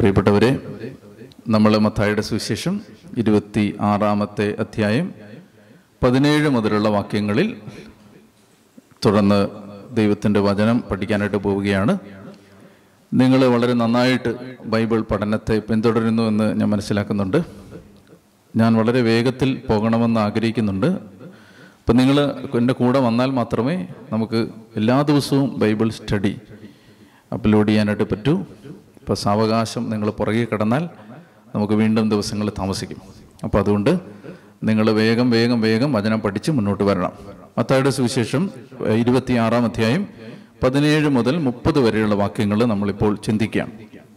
പ്രിയപ്പെട്ടവരെ നമ്മൾ മത്തായുടെ സുവിശേഷം ഇരുപത്തി ആറാമത്തെ അധ്യായം പതിനേഴ് മുതലുള്ള വാക്യങ്ങളിൽ തുടർന്ന് ദൈവത്തിൻ്റെ വചനം പഠിക്കാനായിട്ട് പോവുകയാണ് നിങ്ങൾ വളരെ നന്നായിട്ട് ബൈബിൾ പഠനത്തെ പിന്തുടരുന്നു എന്ന് ഞാൻ മനസ്സിലാക്കുന്നുണ്ട് ഞാൻ വളരെ വേഗത്തിൽ പോകണമെന്ന് ആഗ്രഹിക്കുന്നുണ്ട് അപ്പം നിങ്ങൾ എൻ്റെ കൂടെ വന്നാൽ മാത്രമേ നമുക്ക് എല്ലാ ദിവസവും ബൈബിൾ സ്റ്റഡി അപ്ലോഡ് ചെയ്യാനായിട്ട് പറ്റൂ ഇപ്പോൾ സാവകാശം നിങ്ങൾ പുറകെ കിടന്നാൽ നമുക്ക് വീണ്ടും ദിവസങ്ങൾ താമസിക്കും അപ്പോൾ അതുകൊണ്ട് നിങ്ങൾ വേഗം വേഗം വേഗം വചനം പഠിച്ച് മുന്നോട്ട് വരണം മത്തായുടെ സുവിശേഷം ഇരുപത്തിയാറാം അധ്യായം പതിനേഴ് മുതൽ മുപ്പത് വരെയുള്ള വാക്യങ്ങൾ നമ്മളിപ്പോൾ ചിന്തിക്കുകയാണ്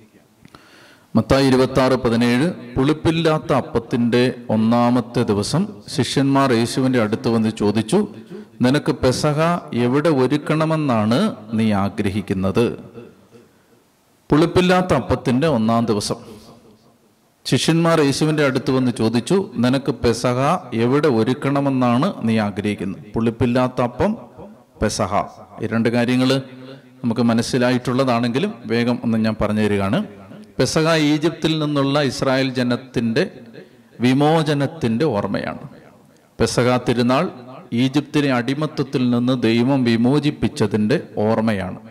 മത്തായി ഇരുപത്തി ആറ് പതിനേഴ് പുളിപ്പില്ലാത്ത അപ്പത്തിന്റെ ഒന്നാമത്തെ ദിവസം ശിഷ്യന്മാർ യേശുവിന്റെ അടുത്ത് വന്ന് ചോദിച്ചു നിനക്ക് പെസഹ എവിടെ ഒരുക്കണമെന്നാണ് നീ ആഗ്രഹിക്കുന്നത് പുളിപ്പില്ലാത്ത അപ്പത്തിന്റെ ഒന്നാം ദിവസം ശിഷ്യന്മാർ യേശുവിന്റെ അടുത്ത് വന്ന് ചോദിച്ചു നിനക്ക് പെസഹ എവിടെ ഒരുക്കണമെന്നാണ് നീ ആഗ്രഹിക്കുന്നത് പുളിപ്പില്ലാത്ത അപ്പം പെസഹ ഈ രണ്ട് കാര്യങ്ങൾ നമുക്ക് മനസ്സിലായിട്ടുള്ളതാണെങ്കിലും വേഗം ഒന്ന് ഞാൻ പറഞ്ഞു തരികയാണ് പെസഹ ഈജിപ്തിൽ നിന്നുള്ള ഇസ്രായേൽ ജനത്തിന്റെ വിമോചനത്തിന്റെ ഓർമ്മയാണ് പെസഹ തിരുനാൾ ഈജിപ്തിലെ അടിമത്വത്തിൽ നിന്ന് ദൈവം വിമോചിപ്പിച്ചതിന്റെ ഓർമ്മയാണ്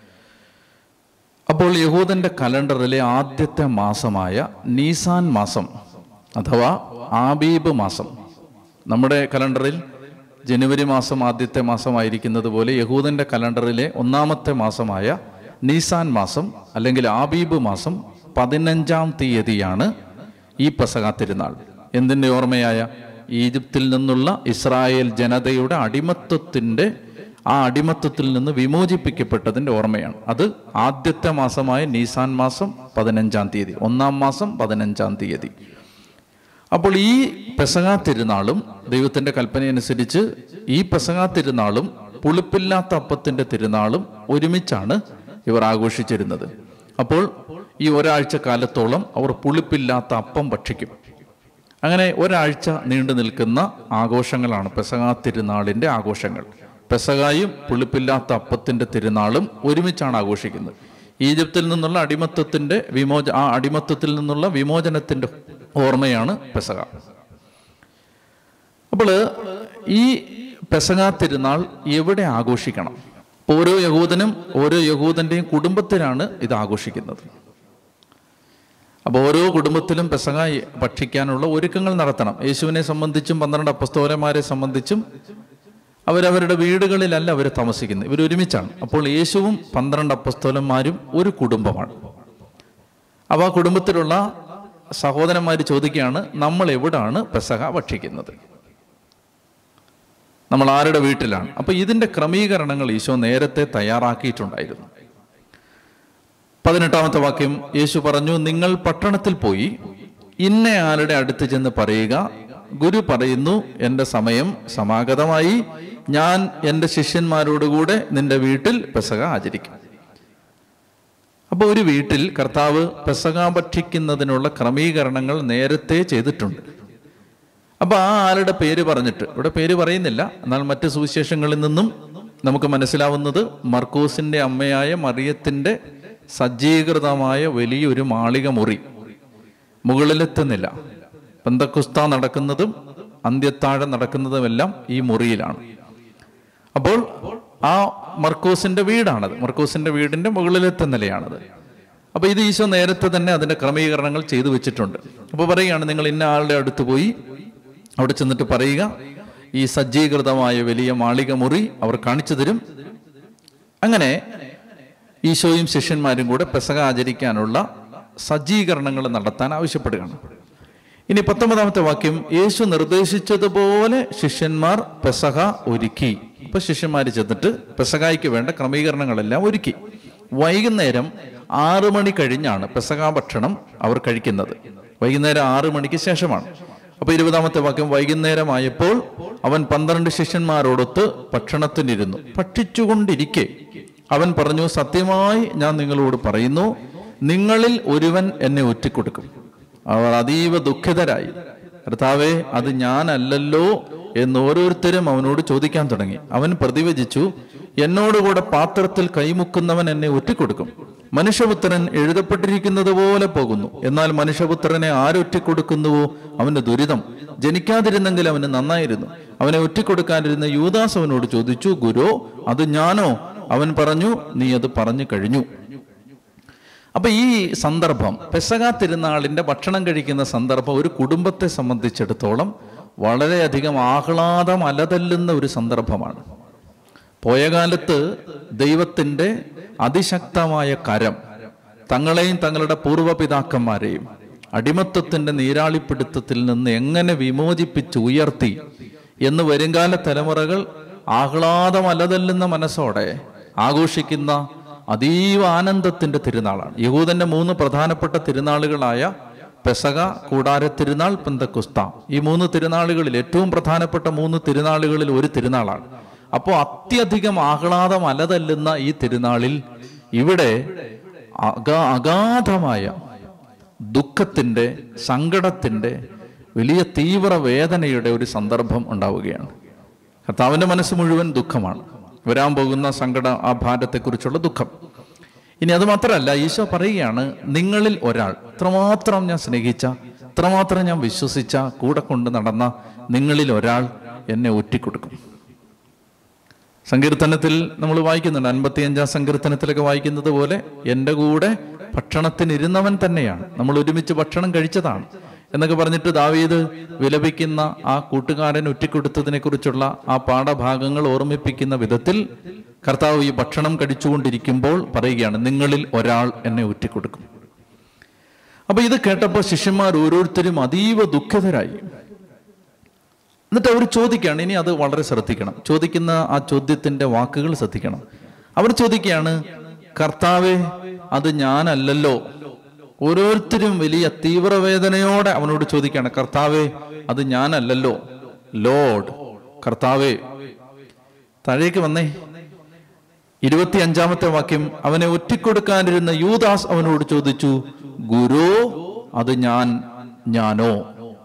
അപ്പോൾ യഹൂദന്റെ കലണ്ടറിലെ ആദ്യത്തെ മാസമായ നീസാൻ മാസം അഥവാ ആബീബ് മാസം നമ്മുടെ കലണ്ടറിൽ ജനുവരി മാസം ആദ്യത്തെ മാസമായിരിക്കുന്നത് പോലെ യഹൂദന്റെ കലണ്ടറിലെ ഒന്നാമത്തെ മാസമായ നീസാൻ മാസം അല്ലെങ്കിൽ ആബീബ് മാസം പതിനഞ്ചാം തീയതിയാണ് ഈ പെസഹ തിരുനാൾ എന്തിൻ്റെ ഓർമ്മയായ ഈജിപ്തിൽ നിന്നുള്ള ഇസ്രായേൽ ജനതയുടെ അടിമത്വത്തിൻ്റെ ആ അടിമത്വത്തിൽ നിന്ന് വിമോചിപ്പിക്കപ്പെട്ടതിൻ്റെ ഓർമ്മയാണ് അത് ആദ്യത്തെ മാസമായ നീസാൻ മാസം പതിനഞ്ചാം തീയതി ഒന്നാം മാസം പതിനഞ്ചാം തീയതി അപ്പോൾ ഈ പെസഹ തിരുനാളും ദൈവത്തിൻ്റെ കൽപ്പനയനുസരിച്ച് ഈ പെസഹ തിരുനാളും പുളിപ്പില്ലാത്ത അപ്പത്തിൻ്റെ തിരുനാളും ഒരുമിച്ചാണ് ഇവർ ആഘോഷിച്ചിരുന്നത് അപ്പോൾ ഈ ഒരാഴ്ച കാലത്തോളം അവർ പുളിപ്പില്ലാത്ത അപ്പം ഭക്ഷിക്കും അങ്ങനെ ഒരാഴ്ച നീണ്ടു നിൽക്കുന്ന ആഘോഷങ്ങളാണ് പെസഹ തിരുനാളിൻ്റെ ആഘോഷങ്ങൾ പെസകായും പുളിപ്പില്ലാത്ത അപ്പത്തിൻ്റെ തിരുനാളും ഒരുമിച്ചാണ് ആഘോഷിക്കുന്നത് ഈജിപ്തിൽ നിന്നുള്ള അടിമത്വത്തിൻ്റെ വിമോച ആ അടിമത്വത്തിൽ നിന്നുള്ള വിമോചനത്തിൻ്റെ ഓർമ്മയാണ് പെസക അപ്പോൾ ഈ പെസക തിരുനാൾ എവിടെ ആഘോഷിക്കണം ഓരോ യഹൂദനും ഓരോ യഹൂദന്റെയും കുടുംബത്തിലാണ് ഇത് ആഘോഷിക്കുന്നത് അപ്പോൾ ഓരോ കുടുംബത്തിലും പെസക ഭക്ഷിക്കാനുള്ള ഒരുക്കങ്ങൾ നടത്തണം യേശുവിനെ സംബന്ധിച്ചും പന്ത്രണ്ട് അപ്പസ്തോലന്മാരെ സംബന്ധിച്ചും അവരവരുടെ വീടുകളിലല്ല അവർ താമസിക്കുന്നത് ഇവർ ഒരുമിച്ചാണ് അപ്പോൾ യേശുവും പന്ത്രണ്ട് അപ്പസ്തോലന്മാരും ഒരു കുടുംബമാണ് അപ്പോൾ ആ കുടുംബത്തിലുള്ള സഹോദരന്മാർ ചോദിക്കുകയാണ് നമ്മൾ എവിടാണ് പെസഹ ഭക്ഷിക്കുന്നത് നമ്മൾ ആരുടെ വീട്ടിലാണ് അപ്പൊ ഇതിന്റെ ക്രമീകരണങ്ങൾ ഈശോ നേരത്തെ തയ്യാറാക്കിയിട്ടുണ്ടായിരുന്നു പതിനെട്ടാമത്തെ വാക്യം യേശു പറഞ്ഞു നിങ്ങൾ പട്ടണത്തിൽ പോയി ഇന്നയാളുടെ അടുത്ത് ചെന്ന് പറയുക ഗുരു പറയുന്നു എൻ്റെ സമയം സമാഗതമായി ഞാൻ എൻ്റെ ശിഷ്യന്മാരോടുകൂടെ നിന്റെ വീട്ടിൽ പെസക ആചരിക്കും അപ്പോൾ ഒരു വീട്ടിൽ കർത്താവ് പെസക ഭക്ഷിക്കുന്നതിനുള്ള ക്രമീകരണങ്ങൾ നേരത്തെ ചെയ്തിട്ടുണ്ട് അപ്പൊ ആ ആളുടെ പേര് പറഞ്ഞിട്ട് ഇവിടെ പേര് പറയുന്നില്ല എന്നാൽ മറ്റ് സുവിശേഷങ്ങളിൽ നിന്നും നമുക്ക് മനസ്സിലാവുന്നത് മർക്കൂസിന്റെ അമ്മയായ മറിയത്തിന്റെ സജ്ജീകൃതമായ വലിയൊരു മാളിക മുറി മുകളിലെത്തുന്നില്ല പന്തക്കുസ്ത നടക്കുന്നതും അന്ത്യത്താഴം നടക്കുന്നതുമെല്ലാം ഈ മുറിയിലാണ് അപ്പോൾ ആ മർക്കോസിന്റെ വീടാണത് മർക്കോസിന്റെ വീടിന്റെ മുകളിലത്തെ നിലയാണത് അപ്പൊ ഇത് ഈശോ നേരത്തെ തന്നെ അതിന്റെ ക്രമീകരണങ്ങൾ ചെയ്തു വെച്ചിട്ടുണ്ട് അപ്പൊ പറയുകയാണ് നിങ്ങൾ ഇന്ന ആളുടെ അടുത്ത് പോയി അവിടെ ചെന്നിട്ട് പറയുക ഈ സജ്ജീകൃതമായ വലിയ മാളിക മുറി അവർ കാണിച്ചു തരും അങ്ങനെ ഈശോയും ശിഷ്യന്മാരും കൂടെ പെസക ആചരിക്കാനുള്ള സജ്ജീകരണങ്ങൾ നടത്താൻ ആവശ്യപ്പെടുകയാണ് ഇനി പത്തൊമ്പതാമത്തെ വാക്യം യേശു നിർദ്ദേശിച്ചതുപോലെ ശിഷ്യന്മാർ പെസക ഒരുക്കി ഇപ്പൊ ശിഷ്യന്മാർ ചെന്നിട്ട് പെസകായ്ക്ക് വേണ്ട ക്രമീകരണങ്ങളെല്ലാം ഒരുക്കി വൈകുന്നേരം ആറു മണി കഴിഞ്ഞാണ് പെസക ഭക്ഷണം അവർ കഴിക്കുന്നത് വൈകുന്നേരം ആറു മണിക്ക് ശേഷമാണ് അപ്പൊ ഇരുപതാമത്തെ വാക്യം വൈകുന്നേരമായപ്പോൾ അവൻ പന്ത്രണ്ട് ശിഷ്യന്മാരോടൊത്ത് ഭക്ഷണത്തിനിരുന്നു ഭക്ഷിച്ചുകൊണ്ടിരിക്കെ അവൻ പറഞ്ഞു സത്യമായി ഞാൻ നിങ്ങളോട് പറയുന്നു നിങ്ങളിൽ ഒരുവൻ എന്നെ ഒറ്റിക്കൊടുക്കും അവർ അതീവ ദുഃഖിതരായി കർത്താവെ അത് ഞാനല്ലല്ലോ എന്ന് ഓരോരുത്തരും അവനോട് ചോദിക്കാൻ തുടങ്ങി അവൻ പ്രതിവചിച്ചു എന്നോടുകൂടെ പാത്രത്തിൽ കൈമുക്കുന്നവൻ എന്നെ ഒറ്റിക്കൊടുക്കും മനുഷ്യപുത്രൻ എഴുതപ്പെട്ടിരിക്കുന്നത് പോലെ പോകുന്നു എന്നാൽ മനുഷ്യപുത്രനെ ആരൊറ്റിക്കൊടുക്കുന്നുവോ അവന് ദുരിതം ജനിക്കാതിരുന്നെങ്കിൽ അവന് നന്നായിരുന്നു അവനെ ഒറ്റിക്കൊടുക്കാനിരുന്ന യൂദാസ് അവനോട് ചോദിച്ചു ഗുരു അത് ഞാനോ അവൻ പറഞ്ഞു നീ അത് പറഞ്ഞു കഴിഞ്ഞു അപ്പൊ ഈ സന്ദർഭം പെസക തിരുനാളിന്റെ ഭക്ഷണം കഴിക്കുന്ന സന്ദർഭം ഒരു കുടുംബത്തെ സംബന്ധിച്ചിടത്തോളം വളരെയധികം ആഹ്ലാദം അലതല്ലുന്ന ഒരു സന്ദർഭമാണ് പോയ കാലത്ത് ദൈവത്തിൻ്റെ അതിശക്തമായ കരം തങ്ങളെയും തങ്ങളുടെ പൂർവ്വപിതാക്കന്മാരെയും അടിമത്വത്തിന്റെ നീരാളിപ്പിടുത്തത്തിൽ നിന്ന് എങ്ങനെ വിമോചിപ്പിച്ച് ഉയർത്തി എന്ന് വരുംകാല തലമുറകൾ ആഹ്ലാദം അലതല്ലുന്ന മനസ്സോടെ ആഘോഷിക്കുന്ന അതീവ ആനന്ദത്തിന്റെ തിരുനാളാണ് യഹൂദന്റെ മൂന്ന് പ്രധാനപ്പെട്ട തിരുനാളുകളായ പെസക കൂടാര തിരുനാൾ പെന്തക്കുസ്ത ഈ മൂന്ന് തിരുനാളുകളിൽ ഏറ്റവും പ്രധാനപ്പെട്ട മൂന്ന് തിരുനാളുകളിൽ ഒരു തിരുനാളാണ് അപ്പോൾ അത്യധികം ആഹ്ലാദം അലതല്ലുന്ന ഈ തിരുനാളിൽ ഇവിടെ അഗാ അഗാധമായ ദുഃഖത്തിന്റെ സങ്കടത്തിന്റെ വലിയ തീവ്ര വേദനയുടെ ഒരു സന്ദർഭം ഉണ്ടാവുകയാണ് കർത്താവിന്റെ മനസ്സ് മുഴുവൻ ദുഃഖമാണ് വരാൻ പോകുന്ന സങ്കട ആ ഭാരത്തെക്കുറിച്ചുള്ള ദുഃഖം ഇനി അത് മാത്രമല്ല ഈശോ പറയുകയാണ് നിങ്ങളിൽ ഒരാൾ ഇത്രമാത്രം ഞാൻ സ്നേഹിച്ച ഇത്രമാത്രം ഞാൻ വിശ്വസിച്ച കൂടെ കൊണ്ട് നടന്ന നിങ്ങളിൽ ഒരാൾ എന്നെ ഒറ്റിക്കൊടുക്കും സങ്കീർത്തനത്തിൽ നമ്മൾ വായിക്കുന്നുണ്ട് അൻപത്തിയഞ്ചാം സങ്കീർത്തനത്തിലൊക്കെ വായിക്കുന്നത് പോലെ എൻ്റെ കൂടെ ഭക്ഷണത്തിനിരുന്നവൻ തന്നെയാണ് നമ്മൾ ഒരുമിച്ച് ഭക്ഷണം കഴിച്ചതാണ് എന്നൊക്കെ പറഞ്ഞിട്ട് ദാവീദ് വിലപിക്കുന്ന ആ കൂട്ടുകാരൻ ഒറ്റിക്കൊടുത്തതിനെ കുറിച്ചുള്ള ആ പാഠഭാഗങ്ങൾ ഓർമ്മിപ്പിക്കുന്ന വിധത്തിൽ കർത്താവ് ഈ ഭക്ഷണം കഴിച്ചുകൊണ്ടിരിക്കുമ്പോൾ പറയുകയാണ് നിങ്ങളിൽ ഒരാൾ എന്നെ ഒറ്റിക്കൊടുക്കും അപ്പൊ ഇത് കേട്ടപ്പോൾ ശിഷ്യന്മാർ ഓരോരുത്തരും അതീവ ദുഃഖിതരായി എന്നിട്ട് അവർ ചോദിക്കുകയാണ് ഇനി അത് വളരെ ശ്രദ്ധിക്കണം ചോദിക്കുന്ന ആ ചോദ്യത്തിന്റെ വാക്കുകൾ ശ്രദ്ധിക്കണം അവർ ചോദിക്കുകയാണ് കർത്താവെ അത് ഞാനല്ലല്ലോ ഓരോരുത്തരും വലിയ തീവ്രവേദനയോടെ അവനോട് ചോദിക്കുകയാണ് കർത്താവെ അത് ഞാനല്ലല്ലോ ലോഡ് കർത്താവെ താഴേക്ക് വന്നേ ഇരുപത്തി അഞ്ചാമത്തെ വാക്യം അവനെ ഒറ്റിക്കൊടുക്കാനിരുന്ന യൂദാസ് അവനോട് ചോദിച്ചു ഗുരു അത് ഞാൻ ഞാനോ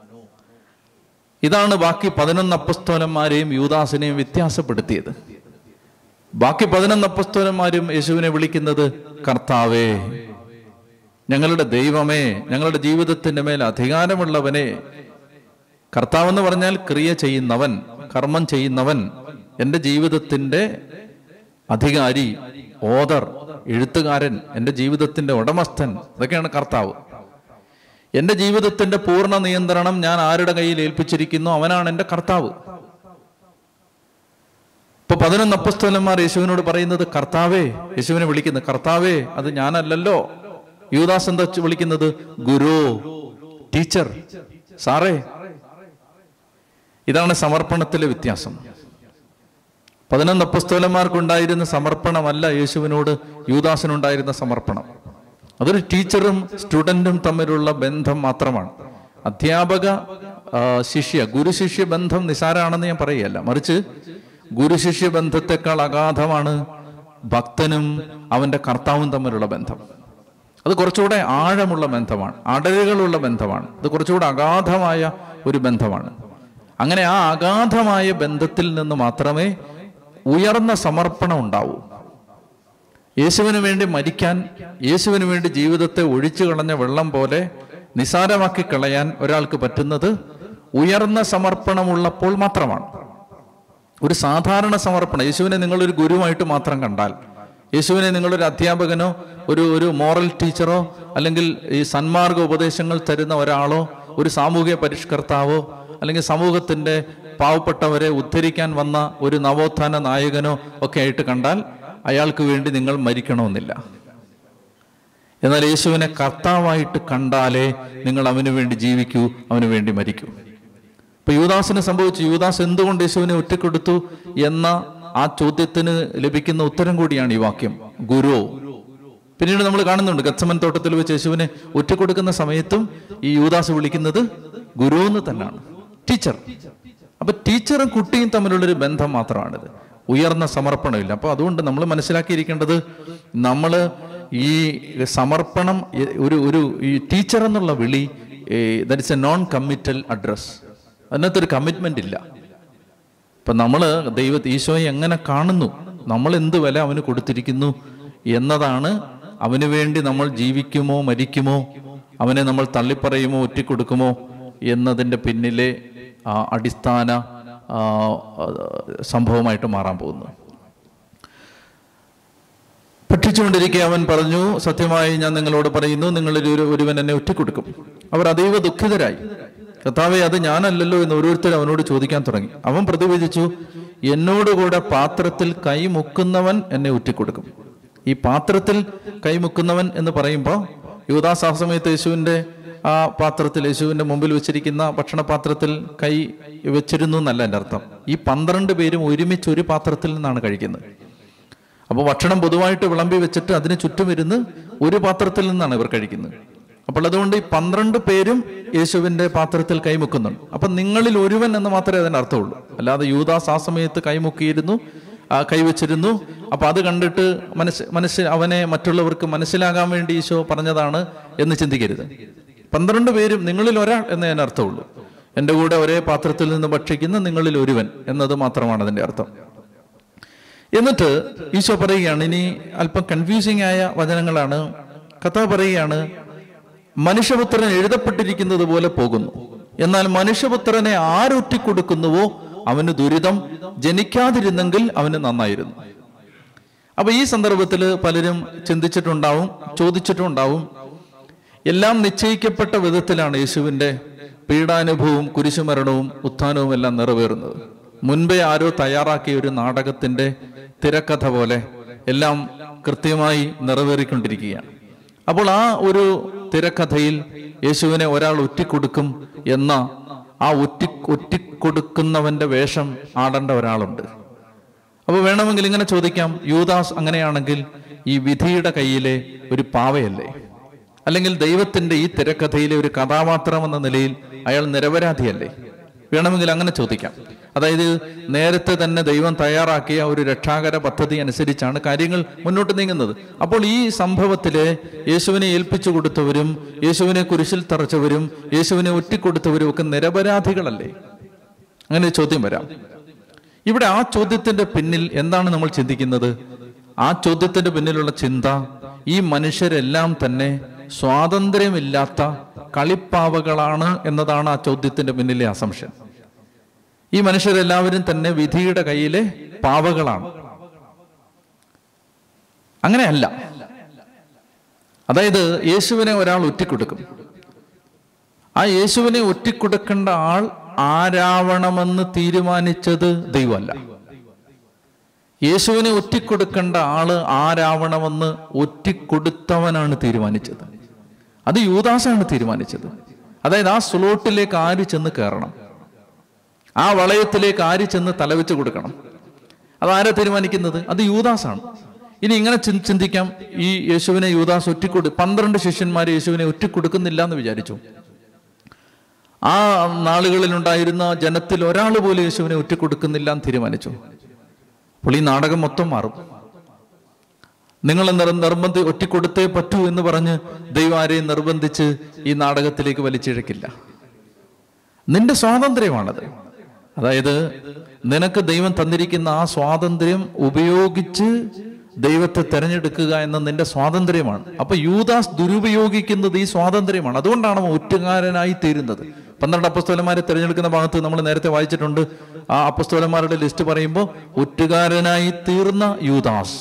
ഇതാണ് ബാക്കി പതിനൊന്ന് അപ്പസ്തോലന്മാരെയും യൂദാസിനെയും വ്യത്യാസപ്പെടുത്തിയത് ബാക്കി പതിനൊന്ന് അപ്പസ്തോലന്മാരും യേശുവിനെ വിളിക്കുന്നത് കർത്താവേ ഞങ്ങളുടെ ദൈവമേ ഞങ്ങളുടെ ജീവിതത്തിന്റെ മേൽ അധികാരമുള്ളവനെ കർത്താവെന്ന് പറഞ്ഞാൽ ക്രിയ ചെയ്യുന്നവൻ കർമ്മം ചെയ്യുന്നവൻ എൻ്റെ ജീവിതത്തിന്റെ അധികാരി ഓദർ എഴുത്തുകാരൻ എൻ്റെ ജീവിതത്തിന്റെ ഉടമസ്ഥൻ ഇതൊക്കെയാണ് കർത്താവ് എൻ്റെ ജീവിതത്തിന്റെ പൂർണ്ണ നിയന്ത്രണം ഞാൻ ആരുടെ കയ്യിൽ ഏൽപ്പിച്ചിരിക്കുന്നു അവനാണ് എൻ്റെ കർത്താവ് ഇപ്പൊ പതിനൊന്ന് അപ്പസ്തോലന്മാർ യേശുവിനോട് പറയുന്നത് കർത്താവേ യേശുവിനെ വിളിക്കുന്നത് കർത്താവേ അത് ഞാനല്ലല്ലോ യൂദാസ് എന്താ വിളിക്കുന്നത് ഗുരു ടീച്ചർ സാറേ ഇതാണ് സമർപ്പണത്തിലെ വ്യത്യാസം പതിനൊന്ന് അപ്പസ്തോലന്മാർക്കുണ്ടായിരുന്ന സമർപ്പണമല്ല യേശുവിനോട് യൂദാസിനുണ്ടായിരുന്ന സമർപ്പണം അതൊരു ടീച്ചറും സ്റ്റുഡന്റും തമ്മിലുള്ള ബന്ധം മാത്രമാണ് അധ്യാപക ആ, ശിഷ്യ ഗുരു ശിഷ്യ ബന്ധം നിസാരാണെന്ന് ഞാൻ പറയുകയല്ല മറിച്ച് ഗുരു ശിഷ്യ ബന്ധത്തെക്കാൾ അഗാധമാണ് ഭക്തനും അവന്റെ കർത്താവും തമ്മിലുള്ള ബന്ധം അത് കുറച്ചുകൂടെ ആഴമുള്ള ബന്ധമാണ് അടരുകളുള്ള ബന്ധമാണ് അത് കുറച്ചുകൂടെ അഗാധമായ ഒരു ബന്ധമാണ് അങ്ങനെ ആ അഗാധമായ ബന്ധത്തിൽ നിന്ന് മാത്രമേ ഉയർന്ന സമർപ്പണം ഉണ്ടാവൂ യേശുവിന് വേണ്ടി മരിക്കാൻ യേശുവിന് വേണ്ടി ജീവിതത്തെ ഒഴിച്ചു കളഞ്ഞ വെള്ളം പോലെ നിസാരമാക്കി കളയാൻ ഒരാൾക്ക് പറ്റുന്നത് ഉയർന്ന സമർപ്പണമുള്ളപ്പോൾ മാത്രമാണ് ഒരു സാധാരണ സമർപ്പണം യേശുവിനെ നിങ്ങളൊരു ഗുരുവായിട്ട് മാത്രം കണ്ടാൽ യേശുവിനെ നിങ്ങളൊരു അധ്യാപകനോ ഒരു ഒരു മോറൽ ടീച്ചറോ അല്ലെങ്കിൽ ഈ സന്മാർഗ ഉപദേശങ്ങൾ തരുന്ന ഒരാളോ ഒരു സാമൂഹിക പരിഷ്കർത്താവോ അല്ലെങ്കിൽ സമൂഹത്തിന്റെ പാവപ്പെട്ടവരെ ഉദ്ധരിക്കാൻ വന്ന ഒരു നവോത്ഥാന നായകനോ ഒക്കെ ആയിട്ട് കണ്ടാൽ അയാൾക്ക് വേണ്ടി നിങ്ങൾ മരിക്കണമെന്നില്ല എന്നാൽ യേശുവിനെ കർത്താവായിട്ട് കണ്ടാലേ നിങ്ങൾ അവന് വേണ്ടി ജീവിക്കൂ അവന് വേണ്ടി മരിക്കൂ ഇപ്പൊ യൂദാസിന് സംഭവിച്ചു യൂദാസ് എന്തുകൊണ്ട് യേശുവിനെ ഒറ്റക്കൊടുത്തു എന്ന ആ ചോദ്യത്തിന് ലഭിക്കുന്ന ഉത്തരം കൂടിയാണ് ഈ വാക്യം ഗുരു പിന്നീട് നമ്മൾ കാണുന്നുണ്ട് ഗച്ചമൻ തോട്ടത്തിൽ വെച്ച് യേശുവിനെ ഒറ്റക്കൊടുക്കുന്ന സമയത്തും ഈ യൂദാസ് വിളിക്കുന്നത് ഗുരു എന്ന് തന്നെയാണ് ടീച്ചർ അപ്പൊ ടീച്ചറും കുട്ടിയും തമ്മിലുള്ളൊരു ബന്ധം മാത്രമാണിത് ഉയർന്ന സമർപ്പണമില്ല അപ്പൊ അതുകൊണ്ട് നമ്മൾ മനസ്സിലാക്കിയിരിക്കേണ്ടത് നമ്മൾ ഈ സമർപ്പണം എ- ഒരു ഒരു ഈ ടീച്ചർ എന്നുള്ള വിളി that is a non committal address അതിനകത്തൊരു കമ്മിറ്റ്മെന്റ് ഇല്ല ഇപ്പം നമ്മൾ ദൈവ ഈശോയെ എങ്ങനെ കാണുന്നു നമ്മൾ എന്ത് വില അവന് കൊടുത്തിരിക്കുന്നു എന്നതാണ് അവന് വേണ്ടി നമ്മൾ ജീവിക്കുമോ മരിക്കുമോ അവനെ നമ്മൾ തള്ളിപ്പറയുമോ ഒറ്റിക്കൊടുക്കുമോ എന്നതിൻ്റെ പിന്നിലെ ആ അടിസ്ഥാന ആ, സംഭവമായിട്ട് മാറാൻ പോകുന്നു ഭക്ഷിച്ചുകൊണ്ടിരിക്കെ അവൻ പറഞ്ഞു സത്യമായി ഞാൻ നിങ്ങളോട് പറയുന്നു നിങ്ങളിൽ ഒരു ഒരുവൻ എന്നെ ഒറ്റിക്കൊടുക്കും അവർ അതീവ ദുഃഖിതരായി കർത്താവെ അത് ഞാനല്ലല്ലോ എന്ന് ഓരോരുത്തർ അവനോട് ചോദിക്കാൻ തുടങ്ങി അവൻ പ്രതിവചിച്ചു എന്നോടുകൂടെ പാത്രത്തിൽ കൈമുക്കുന്നവൻ എന്നെ ഒറ്റിക്കൊടുക്കും ഈ പാത്രത്തിൽ കൈമുക്കുന്നവൻ എന്ന് പറയുമ്പോൾ യുവദാസ് ആ സമയത്ത് യേശുവിൻ്റെ ആ പാത്രത്തിൽ യേശുവിൻ്റെ മുമ്പിൽ വെച്ചിരിക്കുന്ന ഭക്ഷണപാത്രത്തിൽ കൈ വെച്ചിരുന്നു എന്നല്ല എൻ്റെ അർത്ഥം ഈ പന്ത്രണ്ട് പേരും ഒരുമിച്ച് ഒരു പാത്രത്തിൽ നിന്നാണ് കഴിക്കുന്നത് അപ്പോൾ ഭക്ഷണം പൊതുവായിട്ട് വിളമ്പി വെച്ചിട്ട് അതിന് ചുറ്റും ഇരുന്ന് ഒരു പാത്രത്തിൽ നിന്നാണ് ഇവർ കഴിക്കുന്നത് അപ്പോൾ അതുകൊണ്ട് ഈ പന്ത്രണ്ട് പേരും യേശുവിന്റെ പാത്രത്തിൽ കൈമുക്കുന്നുണ്ട് അപ്പൊ നിങ്ങളിൽ ഒരുവൻ എന്ന് മാത്രമേ അതിന്റെ അർത്ഥമുള്ളൂ അല്ലാതെ യൂദാസ് ആ സമയത്ത് കൈമുക്കിയിരുന്നു ആ കൈവച്ചിരുന്നു അപ്പൊ അത് കണ്ടിട്ട് മനസ്സ് മനസ്സ് അവനെ മറ്റുള്ളവർക്ക് മനസ്സിലാകാൻ വേണ്ടി ഈശോ പറഞ്ഞതാണ് എന്ന് ചിന്തിക്കരുത് പന്ത്രണ്ട് പേരും നിങ്ങളിൽ ഒരാൾ എന്നേ അതിന് അർത്ഥമുള്ളൂ എൻ്റെ കൂടെ ഒരേ പാത്രത്തിൽ നിന്ന് ഭക്ഷിക്കുന്ന നിങ്ങളിൽ ഒരുവൻ എന്നത് മാത്രമാണ് അതിന്റെ അർത്ഥം എന്നിട്ട് ഈശോ പറയുകയാണ് ഇനി അല്പം കൺഫ്യൂസിംഗ് ആയ വചനങ്ങളാണ് കഥ പറയുകയാണ് മനുഷ്യപുത്രൻ എഴുതപ്പെട്ടിരിക്കുന്നത് പോലെ പോകുന്നു എന്നാൽ മനുഷ്യപുത്രനെ ആരൊറ്റിക്കൊടുക്കുന്നുവോ അവന് ദുരിതം ജനിക്കാതിരുന്നെങ്കിൽ അവന് നന്നായിരുന്നു അപ്പൊ ഈ സന്ദർഭത്തിൽ പലരും ചിന്തിച്ചിട്ടുണ്ടാവും ചോദിച്ചിട്ടുണ്ടാവും എല്ലാം നിശ്ചയിക്കപ്പെട്ട വിധത്തിലാണ് യേശുവിന്റെ പീഡാനുഭവവും കുരിശുമരണവും ഉത്ഥാനവും എല്ലാം നിറവേറുന്നത് മുൻപേ ആരോ തയ്യാറാക്കിയ ഒരു നാടകത്തിന്റെ തിരക്കഥ പോലെ എല്ലാം കൃത്യമായി നിറവേറിക്കൊണ്ടിരിക്കുകയാണ് അപ്പോൾ ആ ഒരു തിരക്കഥയിൽ യേശുവിനെ ഒരാൾ ഒറ്റിക്കൊടുക്കും എന്ന ആ ഒറ്റി ഒറ്റിക്കൊടുക്കുന്നവന്റെ വേഷം ആടേണ്ട ഒരാളുണ്ട് അപ്പൊ വേണമെങ്കിൽ ഇങ്ങനെ ചോദിക്കാം യൂദാസ് അങ്ങനെയാണെങ്കിൽ ഈ വിധിയുടെ കയ്യിലെ ഒരു പാവയല്ലേ അല്ലെങ്കിൽ ദൈവത്തിന്റെ ഈ തിരക്കഥയിലെ ഒരു കഥാപാത്രം എന്ന നിലയിൽ അയാൾ നിരപരാധിയല്ലേ വേണമെങ്കിൽ അങ്ങനെ ചോദിക്കാം അതായത് നേരത്തെ തന്നെ ദൈവം തയ്യാറാക്കിയ ഒരു രക്ഷാകര പദ്ധതി അനുസരിച്ചാണ് കാര്യങ്ങൾ മുന്നോട്ട് നീങ്ങുന്നത് അപ്പോൾ ഈ സംഭവത്തില് യേശുവിനെ ഏൽപ്പിച്ചു കൊടുത്തവരും യേശുവിനെ കുരിശിൽ തറച്ചവരും യേശുവിനെ ഒറ്റിക്കൊടുത്തവരും ഒക്കെ നിരപരാധികളല്ലേ അങ്ങനെ ഒരു ചോദ്യം വരാം ഇവിടെ ആ ചോദ്യത്തിന്റെ പിന്നിൽ എന്താണ് നമ്മൾ ചിന്തിക്കുന്നത് ആ ചോദ്യത്തിന്റെ പിന്നിലുള്ള ചിന്ത ഈ മനുഷ്യരെല്ലാം തന്നെ സ്വാതന്ത്ര്യമില്ലാത്ത കളിപ്പാവകളാണ് എന്നതാണ് ആ ചോദ്യത്തിന്റെ പിന്നിലെ അസംഷൻ ഈ മനുഷ്യരെല്ലാവരും തന്നെ വിധിയുടെ കയ്യിലെ പാവകളാണ് അങ്ങനെയല്ല അതായത് യേശുവിനെ ഒരാൾ ഒറ്റിക്കൊടുക്കും ആ യേശുവിനെ ഒറ്റിക്കൊടുക്കേണ്ട ആൾ ആരാവണമെന്ന് തീരുമാനിച്ചത് ദൈവമല്ല യേശുവിനെ ഒറ്റിക്കൊടുക്കേണ്ട ആള് ആരാവണമെന്ന് ഒറ്റിക്കൊടുത്തവനാണ് തീരുമാനിച്ചത് അത് യൂദാസാണ് തീരുമാനിച്ചത് അതായത് ആ സ്ലോട്ടിലേക്ക് ആര് ചെന്ന് കയറണം ആ വളയത്തിലേക്ക് ആര് ചെന്ന് തലവെച്ച് കൊടുക്കണം അതാരാ തീരുമാനിക്കുന്നത് അത് യൂദാസാണ് ഇനി ഇങ്ങനെ ചിന്- ചിന്തിക്കാം ഈ യേശുവിനെ യൂദാസ് ഒറ്റിക്കൊടു പന്ത്രണ്ട് ശിഷ്യന്മാർ യേശുവിനെ ഒറ്റിക്കൊടുക്കുന്നില്ല എന്ന് വിചാരിച്ചു ആ നാളുകളിൽ ഉണ്ടായിരുന്ന ജനത്തിൽ ഒരാൾ പോലും യേശുവിനെ ഒറ്റിക്കൊടുക്കുന്നില്ല എന്ന് തീരുമാനിച്ചു അപ്പോൾ ഈ നാടകം മൊത്തം മാറും നിങ്ങൾ നിർ നിർബന്ധി ഒറ്റിക്കൊടുത്തേ പറ്റൂ എന്ന് പറഞ്ഞ് ദൈവം ആരെയും നിർബന്ധിച്ച് ഈ നാടകത്തിലേക്ക് വലിച്ചിഴക്കില്ല നിന്റെ സ്വാതന്ത്ര്യമാണത് അതായത് നിനക്ക് ദൈവം തന്നിരിക്കുന്ന ആ സ്വാതന്ത്ര്യം ഉപയോഗിച്ച് ദൈവത്തെ തെരഞ്ഞെടുക്കുക എന്ന നിന്റെ സ്വാതന്ത്ര്യമാണ് അപ്പൊ യൂദാസ് ദുരുപയോഗിക്കുന്നത് ഈ സ്വാതന്ത്ര്യമാണ് അതുകൊണ്ടാണ് അവൻ ഒറ്റുകാരനായി തീരുന്നത് പന്ത്രണ്ട് അപ്പസ്തോലന്മാരെ തിരഞ്ഞെടുക്കുന്ന ഭാഗത്ത് നമ്മൾ നേരത്തെ വായിച്ചിട്ടുണ്ട് ആ അപ്പസ്തോലന്മാരുടെ ലിസ്റ്റ് പറയുമ്പോൾ ഒറ്റുകാരനായി തീർന്ന യൂദാസ്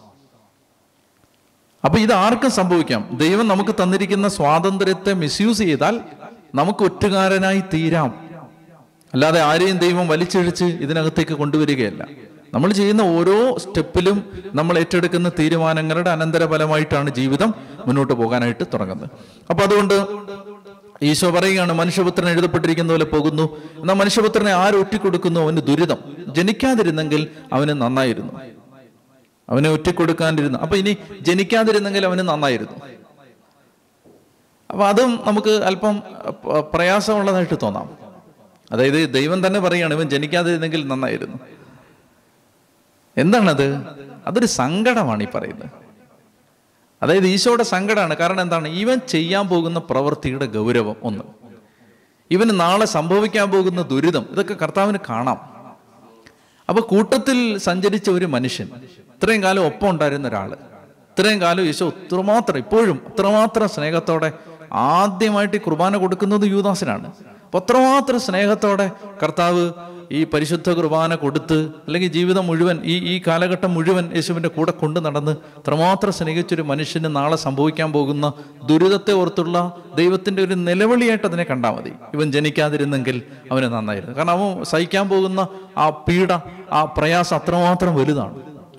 അപ്പൊ ഇത് ആർക്കും സംഭവിക്കാം ദൈവം നമുക്ക് തന്നിരിക്കുന്ന സ്വാതന്ത്ര്യത്തെ മിസ്യൂസ് ചെയ്താൽ നമുക്ക് ഒറ്റുകാരനായി തീരാം അല്ലാതെ ആരെയും ദൈവം വലിച്ചിഴിച്ച് ഇതിനകത്തേക്ക് കൊണ്ടുവരികയല്ല നമ്മൾ ചെയ്യുന്ന ഓരോ സ്റ്റെപ്പിലും നമ്മൾ ഏറ്റെടുക്കുന്ന തീരുമാനങ്ങളുടെ അനന്തരഫലമായിട്ടാണ് ജീവിതം മുന്നോട്ട് പോകാനായിട്ട് തുടങ്ങുന്നത് അപ്പൊ അതുകൊണ്ട് ഈശോ പറയുകയാണ് മനുഷ്യപുത്രൻ എഴുതപ്പെട്ടിരിക്കുന്ന പോലെ പോകുന്നു എന്നാൽ മനുഷ്യപുത്രനെ ആര് ഒറ്റിക്കൊടുക്കുന്നു അവന് ദുരിതം ജനിക്കാതിരുന്നെങ്കിൽ അവന് നന്നായിരുന്നു അവനെ ഒറ്റിക്കൊടുക്കാണ്ടിരുന്നു അപ്പൊ ഇനി ജനിക്കാതിരുന്നെങ്കിൽ അവന് നന്നായിരുന്നു അപ്പൊ അതും നമുക്ക് അല്പം പ- പ്രയാസമുള്ളതായിട്ട് തോന്നാം അതായത് ദൈവം തന്നെ പറയുകയാണ് ഇവൻ ജനിക്കാതിരുന്നെങ്കിൽ നന്നായിരുന്നു എന്താണത് അതൊരു സങ്കടമാണ് ഈ പറയുന്നത് അതായത് ഈശോയുടെ സങ്കടമാണ് കാരണം എന്താണ് ഇവൻ ചെയ്യാൻ പോകുന്ന പ്രവൃത്തിയുടെ ഗൗരവം ഒന്ന് ഇവന് നാളെ സംഭവിക്കാൻ പോകുന്ന ദുരിതം ഇതൊക്കെ കർത്താവിന് കാണാം അപ്പൊ കൂട്ടത്തിൽ സഞ്ചരിച്ച ഒരു മനുഷ്യൻ ഇത്രയും കാലം ഒപ്പം ഉണ്ടായിരുന്ന ഒരാള് ഇത്രയും കാലം ഈശോ ഇത്രമാത്രം ഇപ്പോഴും അത്രമാത്രം സ്നേഹത്തോടെ ആദ്യമായിട്ട് ഈ കുർബാന കൊടുക്കുന്നത് യൂദാസിനാണ് അപ്പൊ അത്രമാത്രം സ്നേഹത്തോടെ കർത്താവ് ഈ പരിശുദ്ധ കുർബാന കൊടുത്ത് അല്ലെങ്കിൽ ജീവിതം മുഴുവൻ ഈ ഈ കാലഘട്ടം മുഴുവൻ യേശുവിൻ്റെ കൂടെ കൊണ്ടു നടന്ന് അത്രമാത്രം സ്നേഹിച്ചൊരു മനുഷ്യന് നാളെ സംഭവിക്കാൻ പോകുന്ന ദുരിതത്തെ ഓർത്തുള്ള ദൈവത്തിൻ്റെ ഒരു നിലവിളിയായിട്ട് അതിനെ കണ്ടാൽ മതി ഇവൻ ജനിക്കാതിരുന്നെങ്കിൽ അവന് നന്നായിരുന്നു കാരണം അവൻ സഹിക്കാൻ പോകുന്ന ആ പീഡ ആ പ്രയാസം അത്രമാത്രം വലുതാണ്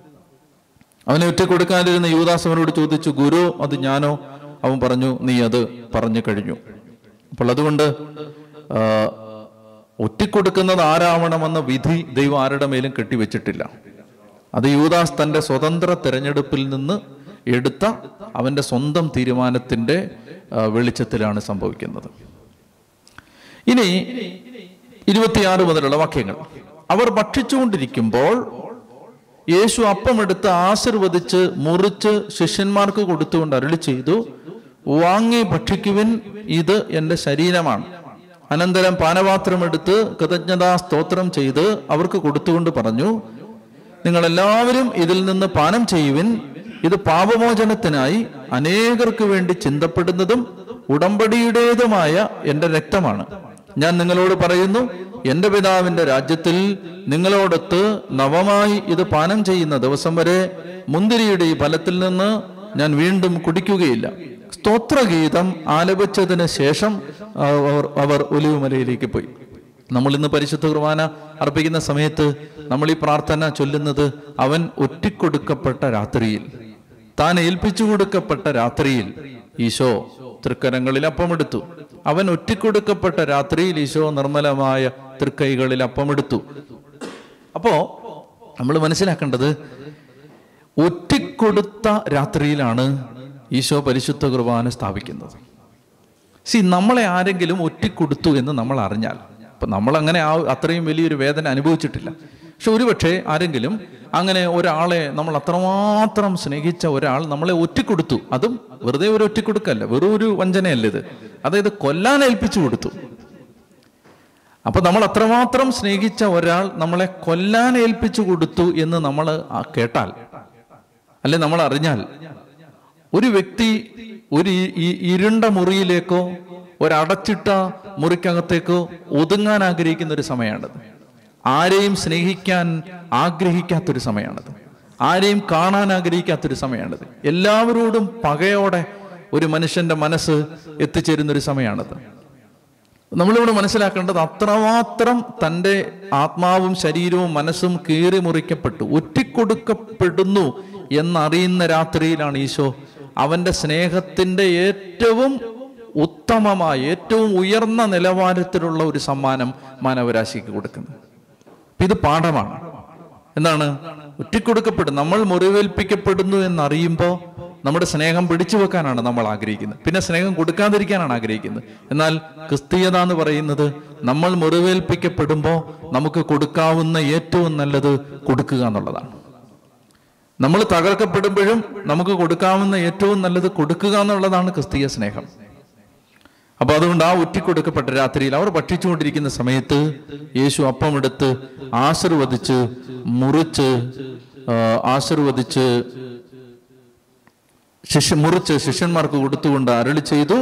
അവനെ ഒറ്റ കൊടുക്കാതിരുന്ന യുവദാസ് അവനോട് ചോദിച്ചു ഗുരു അത് ഞാനോ അവൻ പറഞ്ഞു നീ അത് പറഞ്ഞു കഴിഞ്ഞു അപ്പോൾ അതുകൊണ്ട് ആ, ഒറ്റിക്കൊടുക്കുന്നത് ആരാവണമെന്ന വിധി ദൈവം ആരുടെ മേലും കെട്ടിവെച്ചിട്ടില്ല അത് യൂദാസ് തന്റെ സ്വതന്ത്ര തിരഞ്ഞെടുപ്പിൽ നിന്ന് എടുത്ത അവന്റെ സ്വന്തം തീരുമാനത്തിന്റെ ആ, വെളിച്ചത്തിലാണ് സംഭവിക്കുന്നത് ഇനി ഇരുപത്തിയാറ് മുതലുള്ള വാക്യങ്ങൾ അവർ ഭക്ഷിച്ചുകൊണ്ടിരിക്കുമ്പോൾ യേശു അപ്പമെടുത്ത് ആശീർവദിച്ച് മുറിച്ച് ശിഷ്യന്മാർക്ക് കൊടുത്തുകൊണ്ട് അരുളി ചെയ്തു വാങ്ങി ഭക്ഷിക്കുവിൻ ഇത് എൻ്റെ ശരീരമാണ് അനന്തരം പാനപാത്രമെടുത്ത് കൃതജ്ഞതാ സ്തോത്രം ചെയ്ത് അവർക്ക് കൊടുത്തുകൊണ്ട് പറഞ്ഞു നിങ്ങൾ എല്ലാവരും ഇതിൽ നിന്ന് പാനം ചെയ്യുവിൻ ഇത് പാപമോചനത്തിനായി അനേകർക്ക് വേണ്ടി ചിന്തപ്പെടുന്നതും ഉടമ്പടിയുടേതുമായ എൻ്റെ രക്തമാണ് ഞാൻ നിങ്ങളോട് പറയുന്നു എൻ്റെ പിതാവിൻ്റെ രാജ്യത്തിൽ നിങ്ങളോടൊത്ത് നവമായി ഇത് പാനം ചെയ്യുന്ന ദിവസം വരെ മുന്തിരിയുടെ ഈ ഫലത്തിൽ നിന്ന് ഞാൻ വീണ്ടും കുടിക്കുകയില്ല സ്തോത്രഗീതം ആലപിച്ചതിന് ശേഷം അവർ അവർ ഒലിവുമലയിലേക്ക് പോയി നമ്മൾ ഇന്ന് പരിശുദ്ധ കുർബാന അർപ്പിക്കുന്ന സമയത്ത് നമ്മൾ ഈ പ്രാർത്ഥന ചൊല്ലുന്നത് അവൻ ഒറ്റിക്കൊടുക്കപ്പെട്ട രാത്രിയിൽ താൻ ഏൽപ്പിച്ചു കൊടുക്കപ്പെട്ട രാത്രിയിൽ ഈശോ തൃക്കരങ്ങളിൽ അപ്പമെടുത്തു അവൻ ഒറ്റിക്കൊടുക്കപ്പെട്ട രാത്രിയിൽ ഈശോ നിർമ്മലമായ തൃക്കൈകളിൽ അപ്പമെടുത്തു അപ്പോ നമ്മൾ മനസ്സിലാക്കേണ്ടത് ഒറ്റിക്കൊടുത്ത രാത്രിയിലാണ് ഈശോ പരിശുദ്ധ കുർബാന സ്ഥാപിക്കുന്നത് സി നമ്മളെ ആരെങ്കിലും ഒറ്റിക്കൊടുത്തു എന്ന് നമ്മൾ അറിഞ്ഞാൽ അപ്പൊ നമ്മൾ അങ്ങനെ ആ അത്രയും വലിയൊരു വേദന അനുഭവിച്ചിട്ടില്ല പക്ഷെ ഒരുപക്ഷെ ആരെങ്കിലും അങ്ങനെ ഒരാളെ നമ്മൾ അത്രമാത്രം സ്നേഹിച്ച ഒരാൾ നമ്മളെ ഒറ്റിക്കൊടുത്തു അതും വെറുതെ ഒരു ഒറ്റിക്കൊടുക്കല്ല വെറും ഒരു വഞ്ചനയല്ല ഇത് അതായത് കൊല്ലാൻ ഏൽപ്പിച്ചു കൊടുത്തു അപ്പൊ നമ്മൾ അത്രമാത്രം സ്നേഹിച്ച ഒരാൾ നമ്മളെ കൊല്ലാൻ ഏൽപ്പിച്ചു കൊടുത്തു എന്ന് നമ്മൾ കേട്ടാൽ അല്ലെ നമ്മൾ അറിഞ്ഞാൽ ഒരു വ്യക്തി ഒരു ഈ- ഈ ഇരുണ്ട മുറിയിലേക്കോ ഒരടച്ചിട്ട മുറിക്കകത്തേക്കോ ഒതുങ്ങാൻ ആഗ്രഹിക്കുന്ന ഒരു സമയമാണത് ആരെയും സ്നേഹിക്കാൻ ആഗ്രഹിക്കാത്തൊരു സമയമാണത് ആരെയും കാണാൻ ആഗ്രഹിക്കാത്തൊരു സമയമാണത് എല്ലാവരോടും പകയോടെ ഒരു മനുഷ്യന്റെ മനസ്സ് എത്തിച്ചേരുന്ന ഒരു സമയമാണത് നമ്മളിവിടെ മനസ്സിലാക്കേണ്ടത് അത്രമാത്രം തൻ്റെ ആത്മാവും ശരീരവും മനസ്സും കീറി മുറിക്കപ്പെട്ടു ഒറ്റിക്കൊടുക്കപ്പെടുന്നു എന്നറിയുന്ന രാത്രിയിലാണ് ഈശോ അവന്റെ സ്നേഹത്തിന്റെ ഏറ്റവും ഉത്തമമായ ഏറ്റവും ഉയർന്ന നിലവാരത്തിലുള്ള ഒരു സമ്മാനം മാനവരാശിക്ക് കൊടുക്കുന്നത് അപ്പൊ ഇത് പാഠമാണ് എന്താണ് ഒറ്റിക്കൊടുക്കപ്പെടും നമ്മൾ മുറിവേൽപ്പിക്കപ്പെടുന്നു എന്നറിയുമ്പോൾ നമ്മുടെ സ്നേഹം പിടിച്ചു വെക്കാനാണ് നമ്മൾ ആഗ്രഹിക്കുന്നത് പിന്നെ സ്നേഹം കൊടുക്കാതിരിക്കാനാണ് ആഗ്രഹിക്കുന്നത് എന്നാൽ ക്രിസ്തീയത എന്ന് പറയുന്നത് നമ്മൾ മുറിവേൽപ്പിക്കപ്പെടുമ്പോൾ നമുക്ക് കൊടുക്കാവുന്ന ഏറ്റവും നല്ലത് കൊടുക്കുക എന്നുള്ളതാണ് നമ്മൾ തകർക്കപ്പെടുമ്പോഴും നമുക്ക് കൊടുക്കാവുന്ന ഏറ്റവും നല്ലത് കൊടുക്കുക എന്നുള്ളതാണ് ക്രിസ്തീയ സ്നേഹം അപ്പൊ അതുകൊണ്ട് ആ ഒറ്റിക്കൊടുക്കപ്പെട്ട രാത്രിയിൽ അവർ ഭക്ഷിച്ചുകൊണ്ടിരിക്കുന്ന സമയത്ത് യേശു അപ്പമെടുത്ത് ആശീർവദിച്ച് മുറിച്ച് ആ, ആശീർവദിച്ച് ശിഷ്യ മുറിച്ച് ശിഷ്യന്മാർക്ക് കൊടുത്തുകൊണ്ട് അരളി ചെയ്തു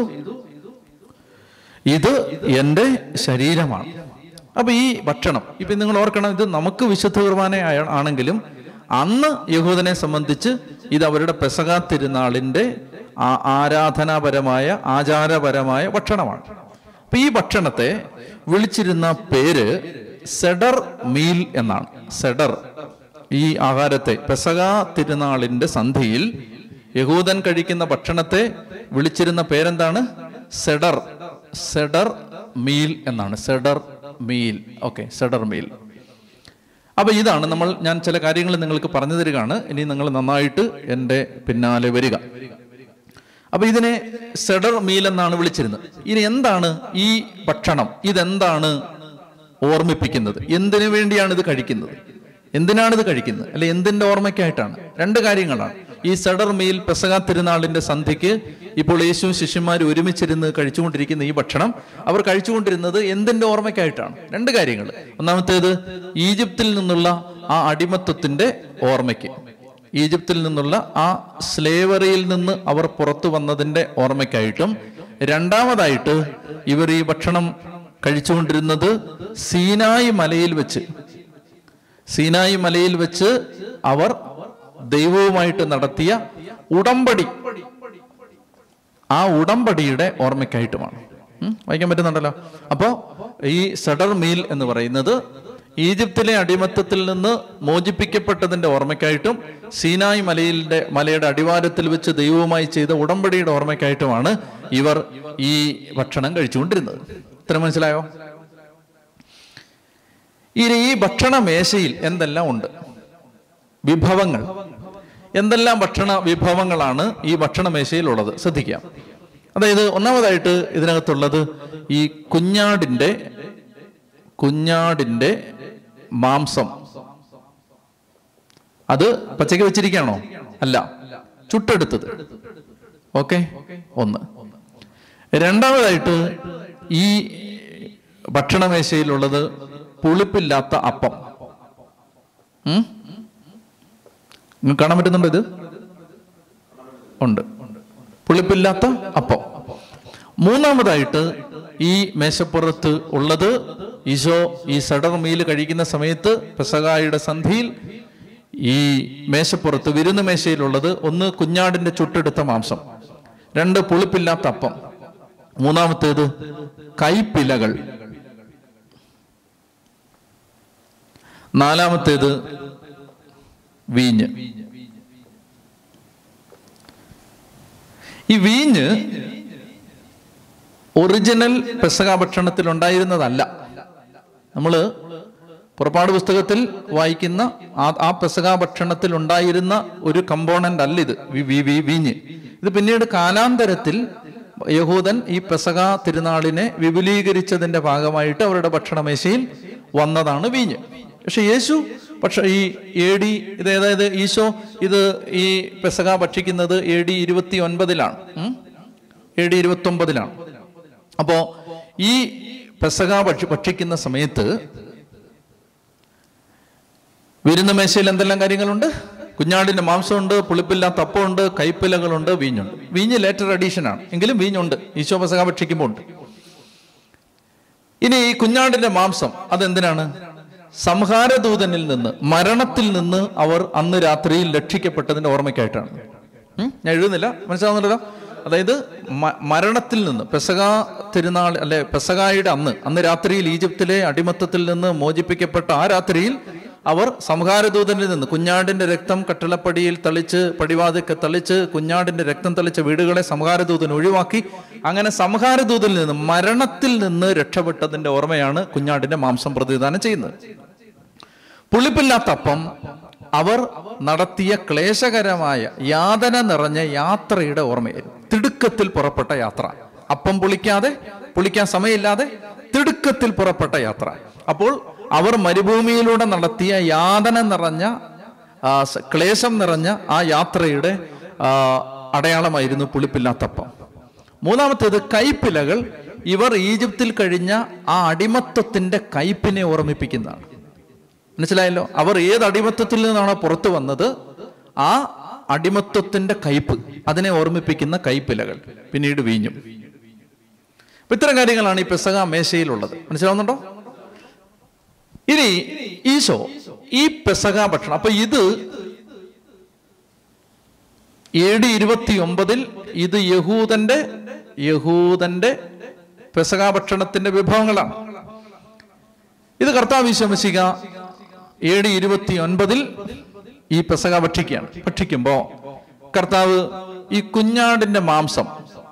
ഇത് എൻ്റെ ശരീരമാണ് അപ്പൊ ഈ ഭക്ഷണം ഇപ്പൊ നിങ്ങൾ ഓർക്കണം ഇത് നമുക്ക് വിശുദ്ധ കുർബാന ആയ- ആണെങ്കിലും അന്ന് യഹൂദനെ സംബന്ധിച്ച് ഇത് അവരുടെ പെസക തിരുനാളിന്റെ ആ- ആരാധനാപരമായ ആചാരപരമായ ഭക്ഷണമാണ് അപ്പൊ ഈ ഭക്ഷണത്തെ വിളിച്ചിരുന്ന പേര് സെഡർ മീൽ എന്നാണ് സെഡർ ഈ ആഹാരത്തെ പെസക തിരുനാളിന്റെ സന്ധിയിൽ യഹൂദൻ കഴിക്കുന്ന ഭക്ഷണത്തെ വിളിച്ചിരുന്ന പേരെന്താണ് സെഡർ സെഡർ മീൽ എന്നാണ് seder meal okay seder meal അപ്പൊ ഇതാണ് നമ്മൾ ഞാൻ ചില കാര്യങ്ങൾ നിങ്ങൾക്ക് പറഞ്ഞു തരികയാണ് ഇനി നിങ്ങൾ നന്നായിട്ട് എൻ്റെ പിന്നാലെ വരിക അപ്പൊ ഇതിനെ സെഡർ മീൽ എന്നാണ് വിളിച്ചിരുന്നത് ഇനി എന്താണ് ഈ ഭക്ഷണം ഇതെന്താണ് ഓർമ്മിപ്പിക്കുന്നത് എന്തിനു വേണ്ടിയാണ് ഇത് കഴിക്കുന്നത് എന്തിനാണ് ഇത് കഴിക്കുന്നത് അല്ലെ എന്തിന്റെ ഓർമ്മയ്ക്കായിട്ടാണ് രണ്ട് കാര്യങ്ങളാണ് ഈ സെഡർ മീൽ പെസക തിരുനാളിന്റെ സന്ധ്യയ്ക്ക് ഇപ്പോൾ യേശു ശിഷ്യന്മാർ ഒരുമിച്ചിരുന്ന് കഴിച്ചുകൊണ്ടിരിക്കുന്ന ഈ ഭക്ഷണം അവർ കഴിച്ചുകൊണ്ടിരുന്നത് എന്തിന്റെ ഓർമ്മയ്ക്കായിട്ടാണ് രണ്ട് കാര്യങ്ങൾ ഒന്നാമത്തേത് ഈജിപ്തിൽ നിന്നുള്ള ആ അടിമത്വത്തിന്റെ ഓർമ്മയ്ക്ക് ഈജിപ്തിൽ നിന്നുള്ള ആ സ്ലേവറിയിൽ നിന്ന് അവർ പുറത്തു വന്നതിന്റെ ഓർമ്മയ്ക്കായിട്ടും രണ്ടാമതായിട്ട് ഇവർ ഈ ഭക്ഷണം കഴിച്ചുകൊണ്ടിരുന്നത് സീനായി മലയിൽ വെച്ച് സീനായി മലയിൽ വെച്ച് അവർ ദൈവവുമായിട്ട് നടത്തിയ ഉടമ്പടി ആ ഉടമ്പടിയുടെ ഓർമ്മയ്ക്കായിട്ടുമാണ് ഉം, വായിക്കാൻ പറ്റുന്നുണ്ടല്ലോ അപ്പോ ഈ സഡർ മീൽ എന്ന് പറയുന്നത് ഈജിപ്തിലെ അടിമത്തത്തിൽ നിന്ന് മോചിപ്പിക്കപ്പെട്ടതിന്റെ ഓർമ്മയ്ക്കായിട്ടും സീനായ് മലയിലെ മലയുടെ അടിവാരത്തിൽ വെച്ച് ദൈവവുമായി ചെയ്ത ഉടമ്പടിയുടെ ഓർമ്മയ്ക്കായിട്ടുമാണ് ഇവർ ഈ ഭക്ഷണം കഴിച്ചുകൊണ്ടിരുന്നത് ഇത്ര മനസ്സിലായോ ഇനി ഈ ഭക്ഷണ മേശയിൽ എന്തെല്ലാം ഉണ്ട് വിഭവങ്ങൾ എന്തെല്ലാം ഭക്ഷണ വിഭവങ്ങളാണ് ഈ ഭക്ഷണ മേശയിലുള്ളത് ശ്രദ്ധിക്കാം അതായത് ഒന്നാമതായിട്ട് ഇതിനകത്തുള്ളത് ഈ കുഞ്ഞാടിന്റെ കുഞ്ഞാടിന്റെ മാംസം അത് പച്ചയ്ക്ക് വെച്ചിരിക്കുകയാണോ അല്ല ചുട്ടെടുത്തത് ഓക്കെ ഒന്ന് രണ്ടാമതായിട്ട് ഈ ഭക്ഷണമേശയിലുള്ളത് പുളിപ്പില്ലാത്ത അപ്പം ഉം? നിങ്ങൾക്ക് കാണാൻ പറ്റുന്നുണ്ടോ ഇത് ഉണ്ട് പുളിപ്പില്ലാത്ത അപ്പം മൂന്നാമതായിട്ട് ഈ മേശപ്പുറത്ത് ഉള്ളത് ഈശോ ഈ സഡർ മീൽ കഴിക്കുന്ന സമയത്ത് പെസകായുടെ സന്ധിയിൽ ഈ മേശപ്പുറത്ത് വിരുന്ന് മേശയിലുള്ളത് ഒന്ന് കുഞ്ഞാടിന്റെ ചുട്ടെടുത്ത മാംസം രണ്ട് പുളിപ്പില്ലാത്ത അപ്പം മൂന്നാമത്തേത് കൈപ്പിലകൾ നാലാമത്തേത് വീഞ്ഞ് ഈ വീഞ്ഞ് ഒറിജിനൽ പെസക ഭക്ഷണത്തിൽ ഉണ്ടായിരുന്നതല്ല നമ്മൾ പുറപ്പാട് പുസ്തകത്തിൽ വായിക്കുന്ന ആ ആ പെസക ഭക്ഷണത്തിൽ ഉണ്ടായിരുന്ന ഒരു കമ്പോണന്റ് അല്ല ഇത് വി- വി- വി- വീഞ്ഞ് ഇത് പിന്നീട് കാലാന്തരത്തിൽ യഹൂദൻ ഈ പെസക തിരുനാളിനെ വിപുലീകരിച്ചതിന്റെ ഭാഗമായിട്ട് അവരുടെ ഭക്ഷണമേശയിൽ വന്നതാണ് വീഞ്ഞ് പക്ഷെ യേശു പക്ഷെ ഈ എ ഡി ഇത് അതായത് ഈശോ ഇത് ഈ പെസക ഭക്ഷിക്കുന്നത് എ ഡി ഇരുപത്തി ഒൻപതിലാണ് എ ഡി ഇരുപത്തി ഒമ്പതിലാണ് അപ്പോ ഈ പെസക ഭക്ഷി ഭക്ഷിക്കുന്ന സമയത്ത് വിരുന്ന മേശയിൽ എന്തെല്ലാം കാര്യങ്ങളുണ്ട് കുഞ്ഞാടിന്റെ മാംസമുണ്ട് പുളിപ്പില്ലാത്ത അപ്പമുണ്ട് കൈപ്പിലകളുണ്ട് വീഞ്ഞുണ്ട് വീഞ്ഞ് ലേറ്റർ അഡീഷൻ ആണ് എങ്കിലും വീഞ്ഞുണ്ട് ഈശോ പെസക ഭക്ഷിക്കുമ്പോൾ ഉണ്ട് ഇനി ഈ കുഞ്ഞാടിന്റെ മാംസം അതെന്തിനാണ് സംഹാരദൂതനിൽ നിന്ന് മരണത്തിൽ നിന്ന് അവർ അന്ന് രാത്രിയിൽ രക്ഷിക്കപ്പെട്ടതിന്റെ ഓർമ്മയ്ക്കായിട്ടാണ് ഉം? ഞാൻ എഴുതുന്നില്ല മനസ്സിലാവുന്നുണ്ടല്ലോ അതായത് മ- മരണത്തിൽ നിന്ന് പെസക തിരുനാൾ അല്ലെ പെസകായുടെ അന്ന് അന്ന് രാത്രിയിൽ ഈജിപ്തിലെ അടിമത്തത്തിൽ നിന്ന് മോചിപ്പിക്കപ്പെട്ട ആ രാത്രിയിൽ അവർ സംഹാരദൂതനിൽ നിന്ന് കുഞ്ഞാടിന്റെ രക്തം കട്ടിളപ്പടിയിൽ തളിച്ച് പടിവാതിക്കെ തളിച്ച് കുഞ്ഞാടിന്റെ രക്തം തളിച്ച വീടുകളെ സംഹാരദൂതൻ ഒഴിവാക്കി അങ്ങനെ സംഹാരദൂതനിൽ നിന്ന് മരണത്തിൽ നിന്ന് രക്ഷപ്പെട്ടതിന്റെ ഓർമ്മയാണ് കുഞ്ഞാടിന്റെ മാംസം പ്രതിദാനം ചെയ്യുന്നത് പുളിപ്പില്ലാത്ത അപ്പം അവർ നടത്തിയ ക്ലേശകരമായ യാതന നിറഞ്ഞ യാത്രയുടെ ഓർമ്മയായിരുന്നു തിടുക്കത്തിൽ പുറപ്പെട്ട യാത്ര അപ്പം പുളിക്കാതെ പുളിക്കാൻ സമയമില്ലാതെ തിടുക്കത്തിൽ പുറപ്പെട്ട യാത്ര അപ്പോൾ അവർ മരുഭൂമിയിലൂടെ നടത്തിയ യാതന നിറഞ്ഞ ആ, സ- ക്ലേശം നിറഞ്ഞ ആ യാത്രയുടെ ആ, അടയാളമായിരുന്നു പുളിപ്പില്ലാത്തപ്പം മൂന്നാമത്തേത് കൈപ്പിലകൾ ഇവർ ഈജിപ്തിൽ കഴിഞ്ഞ ആ അടിമത്വത്തിന്റെ കയ്പിനെ ഓർമ്മിപ്പിക്കുന്നതാണ് മനസ്സിലായല്ലോ അവർ ഏത് അടിമത്വത്തിൽ നിന്നാണോ പുറത്തു വന്നത് ആ അടിമത്വത്തിന്റെ കയ്പ് അതിനെ ഓർമ്മിപ്പിക്കുന്ന കൈപ്പിലകൾ പിന്നീട് വീഞ്ഞും അപ്പൊ ഇത്തരം കാര്യങ്ങളാണ് ഈ പെസക മേശയിലുള്ളത് മനസ്സിലാവുന്നുണ്ടോ ഇനി ഈശോ ഈ പെസക ഭക്ഷണം അപ്പൊ ഇത് എ ഡി ഇരുപത്തി ഒമ്പതിൽ ഇത് യഹൂദന്റെ യഹൂദന്റെ പെസക ഭക്ഷണത്തിന്റെ വിഭവങ്ങളാണ് ഇത് കർത്താവ് വിശ്വസിക എ ഡി ഇരുപത്തി ഒൻപതിൽ ഈ പെസക ഭക്ഷിക്കുകയാണ് ഭക്ഷിക്കുമ്പോ കർത്താവ് ഈ കുഞ്ഞാടിന്റെ മാംസം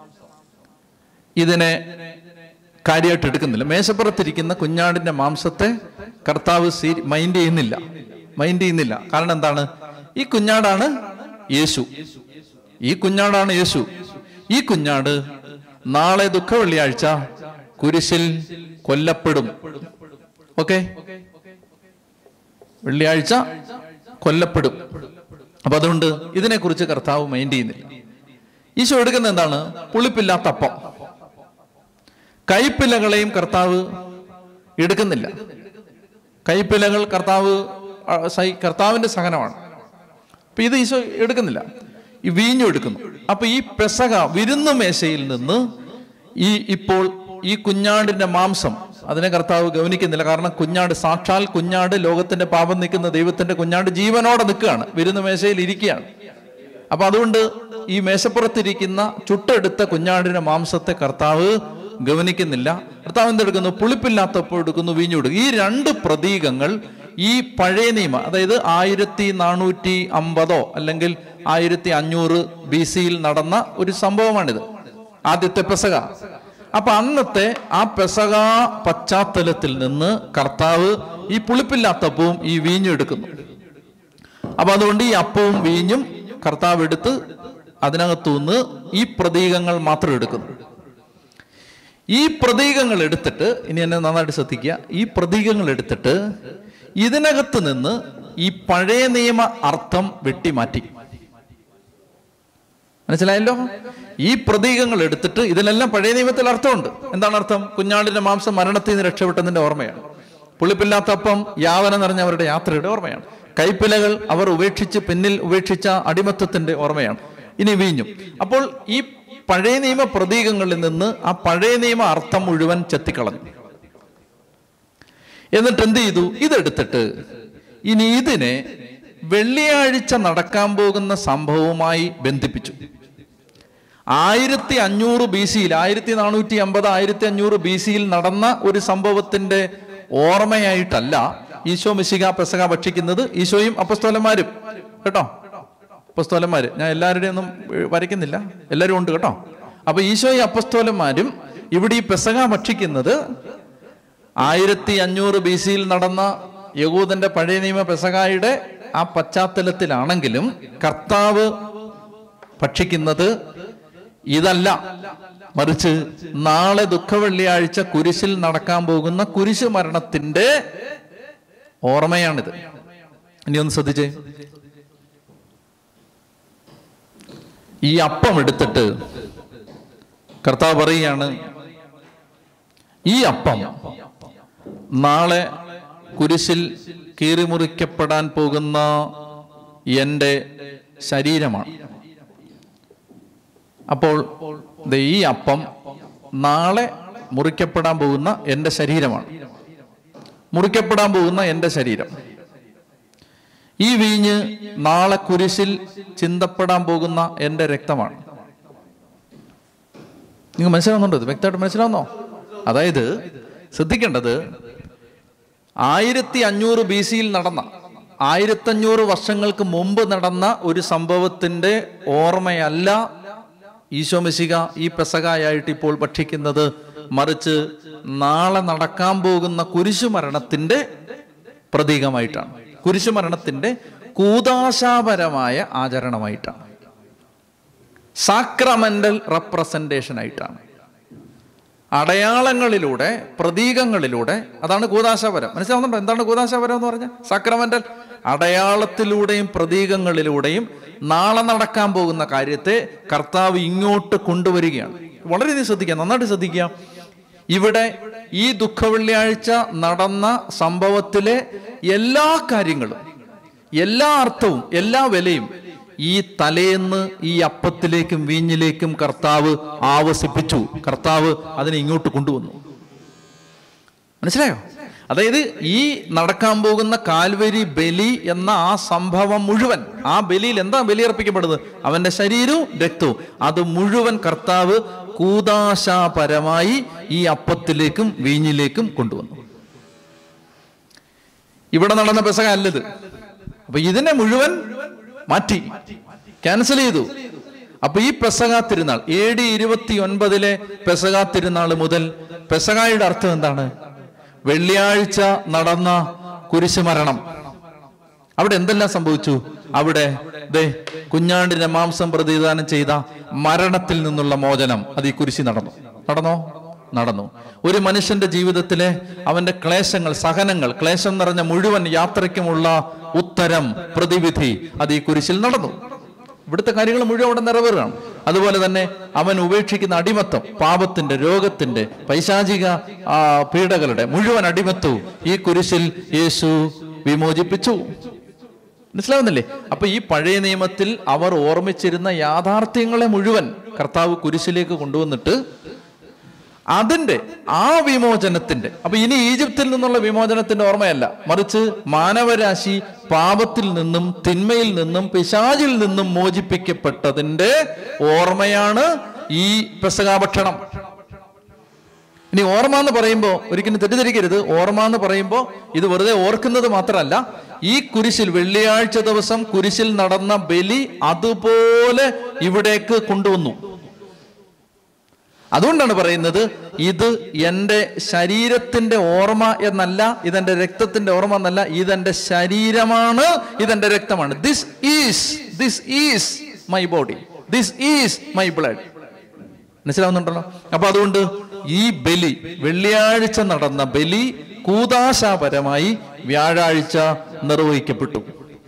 ഇതിനെ കാര്യമായിട്ട് എടുക്കുന്നില്ല മേശപ്പുറത്തിരിക്കുന്ന കുഞ്ഞാടിന്റെ മാംസത്തെ കർത്താവ് സീ മൈൻഡ് ചെയ്യുന്നില്ല മൈൻഡ് ചെയ്യുന്നില്ല കാരണം എന്താണ് ഈ കുഞ്ഞാടാണ് യേശു ഈ കുഞ്ഞാടാണ് യേശു ഈ കുഞ്ഞാട് നാളെ ദുഃഖ വെള്ളിയാഴ്ച കുരിശിൽ കൊല്ലപ്പെടും ഓക്കെ വെള്ളിയാഴ്ച കൊല്ലപ്പെടും അപ്പൊ അതുകൊണ്ട് ഇതിനെക്കുറിച്ച് കർത്താവ് മൈൻഡ് ചെയ്യുന്നില്ല ഈശോ എടുക്കുന്ന എന്താണ് പുളിപ്പില്ലാത്ത അപ്പം കൈപ്പിലകളെയും കർത്താവ് എടുക്കുന്നില്ല കൈപ്പിലകൾ കർത്താവ് ആ, സഹി കർത്താവിന്റെ സഹനമാണ് അപ്പൊ ഇത് ഈശോ എടുക്കുന്നില്ല ഈ വീഞ്ഞു എടുക്കുന്നു അപ്പൊ ഈ പെസക വിരുന്നു മേശയിൽ നിന്ന് ഈ ഇപ്പോൾ ഈ കുഞ്ഞാടിന്റെ മാംസം അതിനെ കർത്താവ് ഗവനിക്കുന്നില്ല കാരണം കുഞ്ഞാട് സാക്ഷാൽ കുഞ്ഞാട് ലോകത്തിന്റെ പാപം നിൽക്കുന്ന ദൈവത്തിന്റെ കുഞ്ഞാട് ജീവനോടെ നിൽക്കുകയാണ് വിരുന്നു മേശയിൽ ഇരിക്കുകയാണ് അപ്പൊ അതുകൊണ്ട് ഈ മേശപ്പുറത്തിരിക്കുന്ന ചുട്ടെടുത്ത കുഞ്ഞാടിന്റെ മാംസത്തെ കർത്താവ് ഗവനിക്കുന്നില്ല കർത്താവ് എന്തെടുക്കുന്നു പുളിപ്പില്ലാത്തപ്പോൾ എടുക്കുന്നു വീഞ്ഞു കൊടുക്കും ഈ രണ്ട് പ്രതീകങ്ങൾ ഈ പഴയ നിയമ അതായത് ആയിരത്തി നാനൂറ്റി അമ്പതോ അല്ലെങ്കിൽ ആയിരത്തി അഞ്ഞൂറ് ബി സിയിൽ നടന്ന ഒരു സംഭവമാണിത് ആദ്യത്തെ പെസക അപ്പൊ അന്നത്തെ ആ പെസക പശ്ചാത്തലത്തിൽ നിന്ന് കർത്താവ് ഈ പുളിപ്പില്ലാത്തപ്പവും ഈ വീഞ്ഞും എടുക്കുന്നു അപ്പൊ അതുകൊണ്ട് ഈ അപ്പവും വീഞ്ഞും കർത്താവ് എടുത്ത് അതിനകത്തുനിന്ന് ഈ പ്രതീകങ്ങൾ മാത്രം എടുക്കുന്നു ഈ പ്രതീകങ്ങൾ എടുത്തിട്ട് ഇനി എന്നെ നന്നായിട്ട് ശ്രദ്ധിക്കുക ഈ പ്രതീകങ്ങൾ എടുത്തിട്ട് ഇതിനകത്ത് നിന്ന് ഈ പഴയ നിയമ അർത്ഥം വെട്ടിമാറ്റി മനസ്സിലായല്ലോ ഈ പ്രതീകങ്ങൾ എടുത്തിട്ട് ഇതിലെല്ലാം പഴയ നിയമത്തിൽ അർത്ഥമുണ്ട് എന്താണ് അർത്ഥം കുഞ്ഞാടിന്റെ മാംസം മരണത്തിൽ നിന്ന് രക്ഷപ്പെട്ടതിന്റെ ഓർമ്മയാണ് പുളിപ്പില്ലാത്തപ്പം യാതന നിറഞ്ഞവരുടെ യാത്രയുടെ ഓർമ്മയാണ് കൈപ്പിലകൾ അവർ ഉപേക്ഷിച്ച് പിന്നിൽ ഉപേക്ഷിച്ച അടിമത്തത്തിന്റെ ഓർമ്മയാണ് ഇനി വീഞ്ഞും അപ്പോൾ ഈ പഴയ നിയമ പ്രതീകങ്ങളിൽ നിന്ന് ആ പഴയ നിയമ അർത്ഥം മുഴുവൻ ചെത്തിക്കളഞ്ഞു എന്നിട്ട് എന്ത് ചെയ്തു ഇതെടുത്തിട്ട് ഇനി ഇതിനെ വെള്ളിയാഴ്ച നടക്കാൻ പോകുന്ന സംഭവവുമായി ബന്ധിപ്പിച്ചു ആയിരത്തി അഞ്ഞൂറ് ബി സിയിൽ ആയിരത്തി നാനൂറ്റി അമ്പത് ആയിരത്തി അഞ്ഞൂറ് ബി സിയിൽ നടന്ന ഒരു സംഭവത്തിന്റെ ഓർമ്മയായിട്ടല്ല ഈശോ മിശിക പെസക ഭക്ഷിക്കുന്നത് ഈശോയും അപ്പസ്തോലന്മാരും കേട്ടോ അപ്പസ്തോലന്മാര് ഞാൻ എല്ലാവരുടെയും ഒന്നും ഏർ, വരയ്ക്കുന്നില്ല എല്ലാവരും ഉണ്ട് കേട്ടോ അപ്പൊ ഈശോയും അപ്പസ്തോലന്മാരും ഇവിടെ ഈ പെസക ഭക്ഷിക്കുന്നത് ആയിരത്തി അഞ്ഞൂറ് ബി സിയിൽ നടന്ന യഹൂദന്റെ പഴയ നിയമ പെസകായുടെ ആ പശ്ചാത്തലത്തിലാണെങ്കിലും കർത്താവ് ഭക്ഷിക്കുന്നത് ഇതല്ല മറിച്ച് നാളെ ദുഃഖവെള്ളിയാഴ്ച കുരിശിൽ നടക്കാൻ പോകുന്ന കുരിശ് മരണത്തിന്റെ ഓർമ്മയാണിത് ഇനി ഒന്ന് ശ്രദ്ധിച്ചേ ഈ അപ്പം എടുത്തിട്ട് കർത്താവ് പറയുകയാണ് ഈ അപ്പം നാളെ കുരിശിൽ കീറിമുറിക്കപ്പെടാൻ പോകുന്ന എൻ്റെ ശരീരമാണ് അപ്പോൾ ദേ ഈ അപ്പം നാളെ മുറിക്കപ്പെടാൻ പോകുന്ന എൻ്റെ ശരീരമാണ് മുറിക്കപ്പെടാൻ പോകുന്ന എൻ്റെ ശരീരം ഈ വീഞ്ഞ് നാളെ കുരിശിൽ ചിന്തപ്പെടാൻ പോകുന്ന എൻ്റെ രക്തമാണ് നിങ്ങൾ മനസ്സിലാവുന്നുണ്ടോ ഇത് വ്യക്തമായിട്ട് മനസ്സിലാവുന്നോ അതായത് ശ്രദ്ധിക്കേണ്ടത് ആയിരത്തി അഞ്ഞൂറ് ബി സിയിൽ നടന്ന ആയിരത്തഞ്ഞൂറ് വർഷങ്ങൾക്ക് മുമ്പ് നടന്ന ഒരു സംഭവത്തിന്റെ ഓർമ്മയല്ല ഈശോ മെസ്സിക ഈ പെസകായായിട്ട് ഇപ്പോൾ ഭക്ഷിക്കുന്നത് മറിച്ച് നാളെ നടക്കാൻ പോകുന്ന കുരിശു മരണത്തിന്റെ പ്രതീകമായിട്ടാണ് കുരിശു മരണത്തിന്റെ കൂതാശാപരമായ ആചരണമായിട്ടാണ് സാക്രമെന്റൽ റെപ്രസെന്റേഷൻ ആയിട്ടാണ് അടയാളങ്ങളിലൂടെ പ്രതീകങ്ങളിലൂടെ അതാണ് കൂതാശാപരം മനസ്സിലാവുന്നുണ്ടോ എന്താണ് കൂതാശാപരം എന്ന് പറഞ്ഞാൽ സാക്രമെന്റൽ അടയാളത്തിലൂടെയും പ്രതീകങ്ങളിലൂടെയും നാളെ നടക്കാൻ പോകുന്ന കാര്യത്തെ കർത്താവ് ഇങ്ങോട്ട് കൊണ്ടുവരികയാണ് വളരെയധികം ശ്രദ്ധിക്കുക നന്നായിട്ട് ശ്രദ്ധിക്കുക ഇവിടെ ഈ ദുഃഖവെള്ളിയാഴ്ച നടന്ന സംഭവത്തിലെ എല്ലാ കാര്യങ്ങളും എല്ലാ അർത്ഥവും എല്ലാ വിലയും ഈ തലേന്ന് ഈ അപ്പത്തിലേക്കും വീഞ്ഞിലേക്കും കർത്താവ് ആവസിപ്പിച്ചു കർത്താവ് അതിനെ ഇങ്ങോട്ട് കൊണ്ടുവന്നു മനസ്സിലായോ അതായത് ഈ നടക്കാൻ പോകുന്ന കാൽവരി ബലി എന്ന ആ സംഭവം മുഴുവൻ ആ ബലിയിൽ എന്താ ബലി അർപ്പിക്കപ്പെടുന്നത് അവന്റെ ശരീരവും രക്തവും അത് മുഴുവൻ കർത്താവ് കൂതാശാപരമായി ഈ അപ്പത്തിലേക്കും വീഞ്ഞിലേക്കും കൊണ്ടുവന്നു ഇവിടെ നടന്ന പെസക അല്ലത് അപ്പൊ ഇതിനെ മുഴുവൻ മാറ്റി ക്യാൻസൽ ചെയ്തു അപ്പൊ ഈ പെസക തിരുനാൾ എ ഡി ഇരുപത്തി ഒൻപതിലെ പെസക തിരുനാൾ മുതൽ പെസകായുടെ അർത്ഥം എന്താണ് വെള്ളിയാഴ്ച നടന്ന കുരിശുമരണം അവിടെ എന്തെല്ലാം സംഭവിച്ചു അവിടെ ദേ കുഞ്ഞാണ്ടിന്റെ മാംസം പ്രതിദാനം ചെയ്ത മരണത്തിൽ നിന്നുള്ള മോചനം അത് ഈ കുരിശി നടന്നു നടന്നോ നടന്നു ഒരു മനുഷ്യന്റെ ജീവിതത്തിലെ അവന്റെ ക്ലേശങ്ങൾ സഹനങ്ങൾ ക്ലേശം നിറഞ്ഞ മുഴുവൻ യാത്രയ്ക്കുമുള്ള ഉത്തരം പ്രതിവിധി അത് ഈ കുരിശിൽ നടന്നു ഇവിടുത്തെ കാര്യങ്ങൾ മുഴുവൻ അവിടെ നിറവേറുകയാണ് അതുപോലെ തന്നെ അവൻ ഉപേക്ഷിക്കുന്ന അടിമത്തം പാപത്തിന്റെ രോഗത്തിന്റെ പൈശാചിക ആ, പീഡകളുടെ മുഴുവൻ അടിമത്തവും ഈ കുരിശിൽ യേശു വിമോചിപ്പിച്ചു മനസ്സിലാവുന്നില്ലേ അപ്പൊ ഈ പഴയ നിയമത്തിൽ അവർ ഓർമ്മിച്ചിരുന്ന യാഥാർത്ഥ്യങ്ങളെ മുഴുവൻ കർത്താവ് കുരിശിലേക്ക് കൊണ്ടുവന്നിട്ട് അതിന്റെ ആ വിമോചനത്തിന്റെ അപ്പൊ ഇനി ഈജിപ്തിൽ നിന്നുള്ള വിമോചനത്തിന്റെ ഓർമ്മയല്ല മറിച്ച് മാനവരാശി പാപത്തിൽ നിന്നും തിന്മയിൽ നിന്നും പിശാചിൽ നിന്നും മോചിപ്പിക്കപ്പെട്ടതിന്റെ ഓർമ്മയാണ് ഈ പെസകാഭക്ഷണം ഇനി ഓർമ്മ എന്ന് പറയുമ്പോൾ ഒരിക്കലും തെറ്റിദ്ധരിക്കരുത് ഓർമ്മ എന്ന് പറയുമ്പോൾ ഇത് വെറുതെ ഓർക്കുന്നത് മാത്രമല്ല ഈ കുരിശിൽ വെള്ളിയാഴ്ച ദിവസം കുരിശിൽ നടന്ന ബലി അതുപോലെ ഇവിടേക്ക് കൊണ്ടുവന്നു അതുകൊണ്ടാണ് പറയുന്നത് ഇത് എൻ്റെ ശരീരത്തിന്റെ ഓർമ്മ എന്നല്ല ഇതെന്റെ രക്തത്തിന്റെ ഓർമ്മ എന്നല്ല ഇതെന്റെ ശരീരമാണ് ഇതെന്റെ രക്തമാണ് this is this is my body this is my blood മനസ്സിലാവുന്നുണ്ടല്ലോ അപ്പൊ അതുകൊണ്ട് ഈ ബലി വെള്ളിയാഴ്ച നടന്ന ബലി കൂതാശാപരമായി വ്യാഴാഴ്ച നിർവഹിക്കപ്പെട്ടു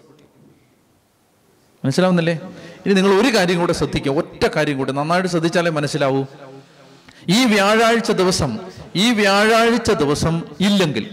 മനസ്സിലാവുന്നില്ലേ ഇനി നിങ്ങൾ ഒരു കാര്യം കൂടെ ശ്രദ്ധിക്കുക ഒറ്റ കാര്യം കൂടെ നന്നായിട്ട് ശ്രദ്ധിച്ചാലേ മനസ്സിലാവൂ ഈ വ്യാഴാഴ്ച ദിവസം ഈ വ്യാഴാഴ്ച ദിവസം ഇല്ലെങ്കിൽ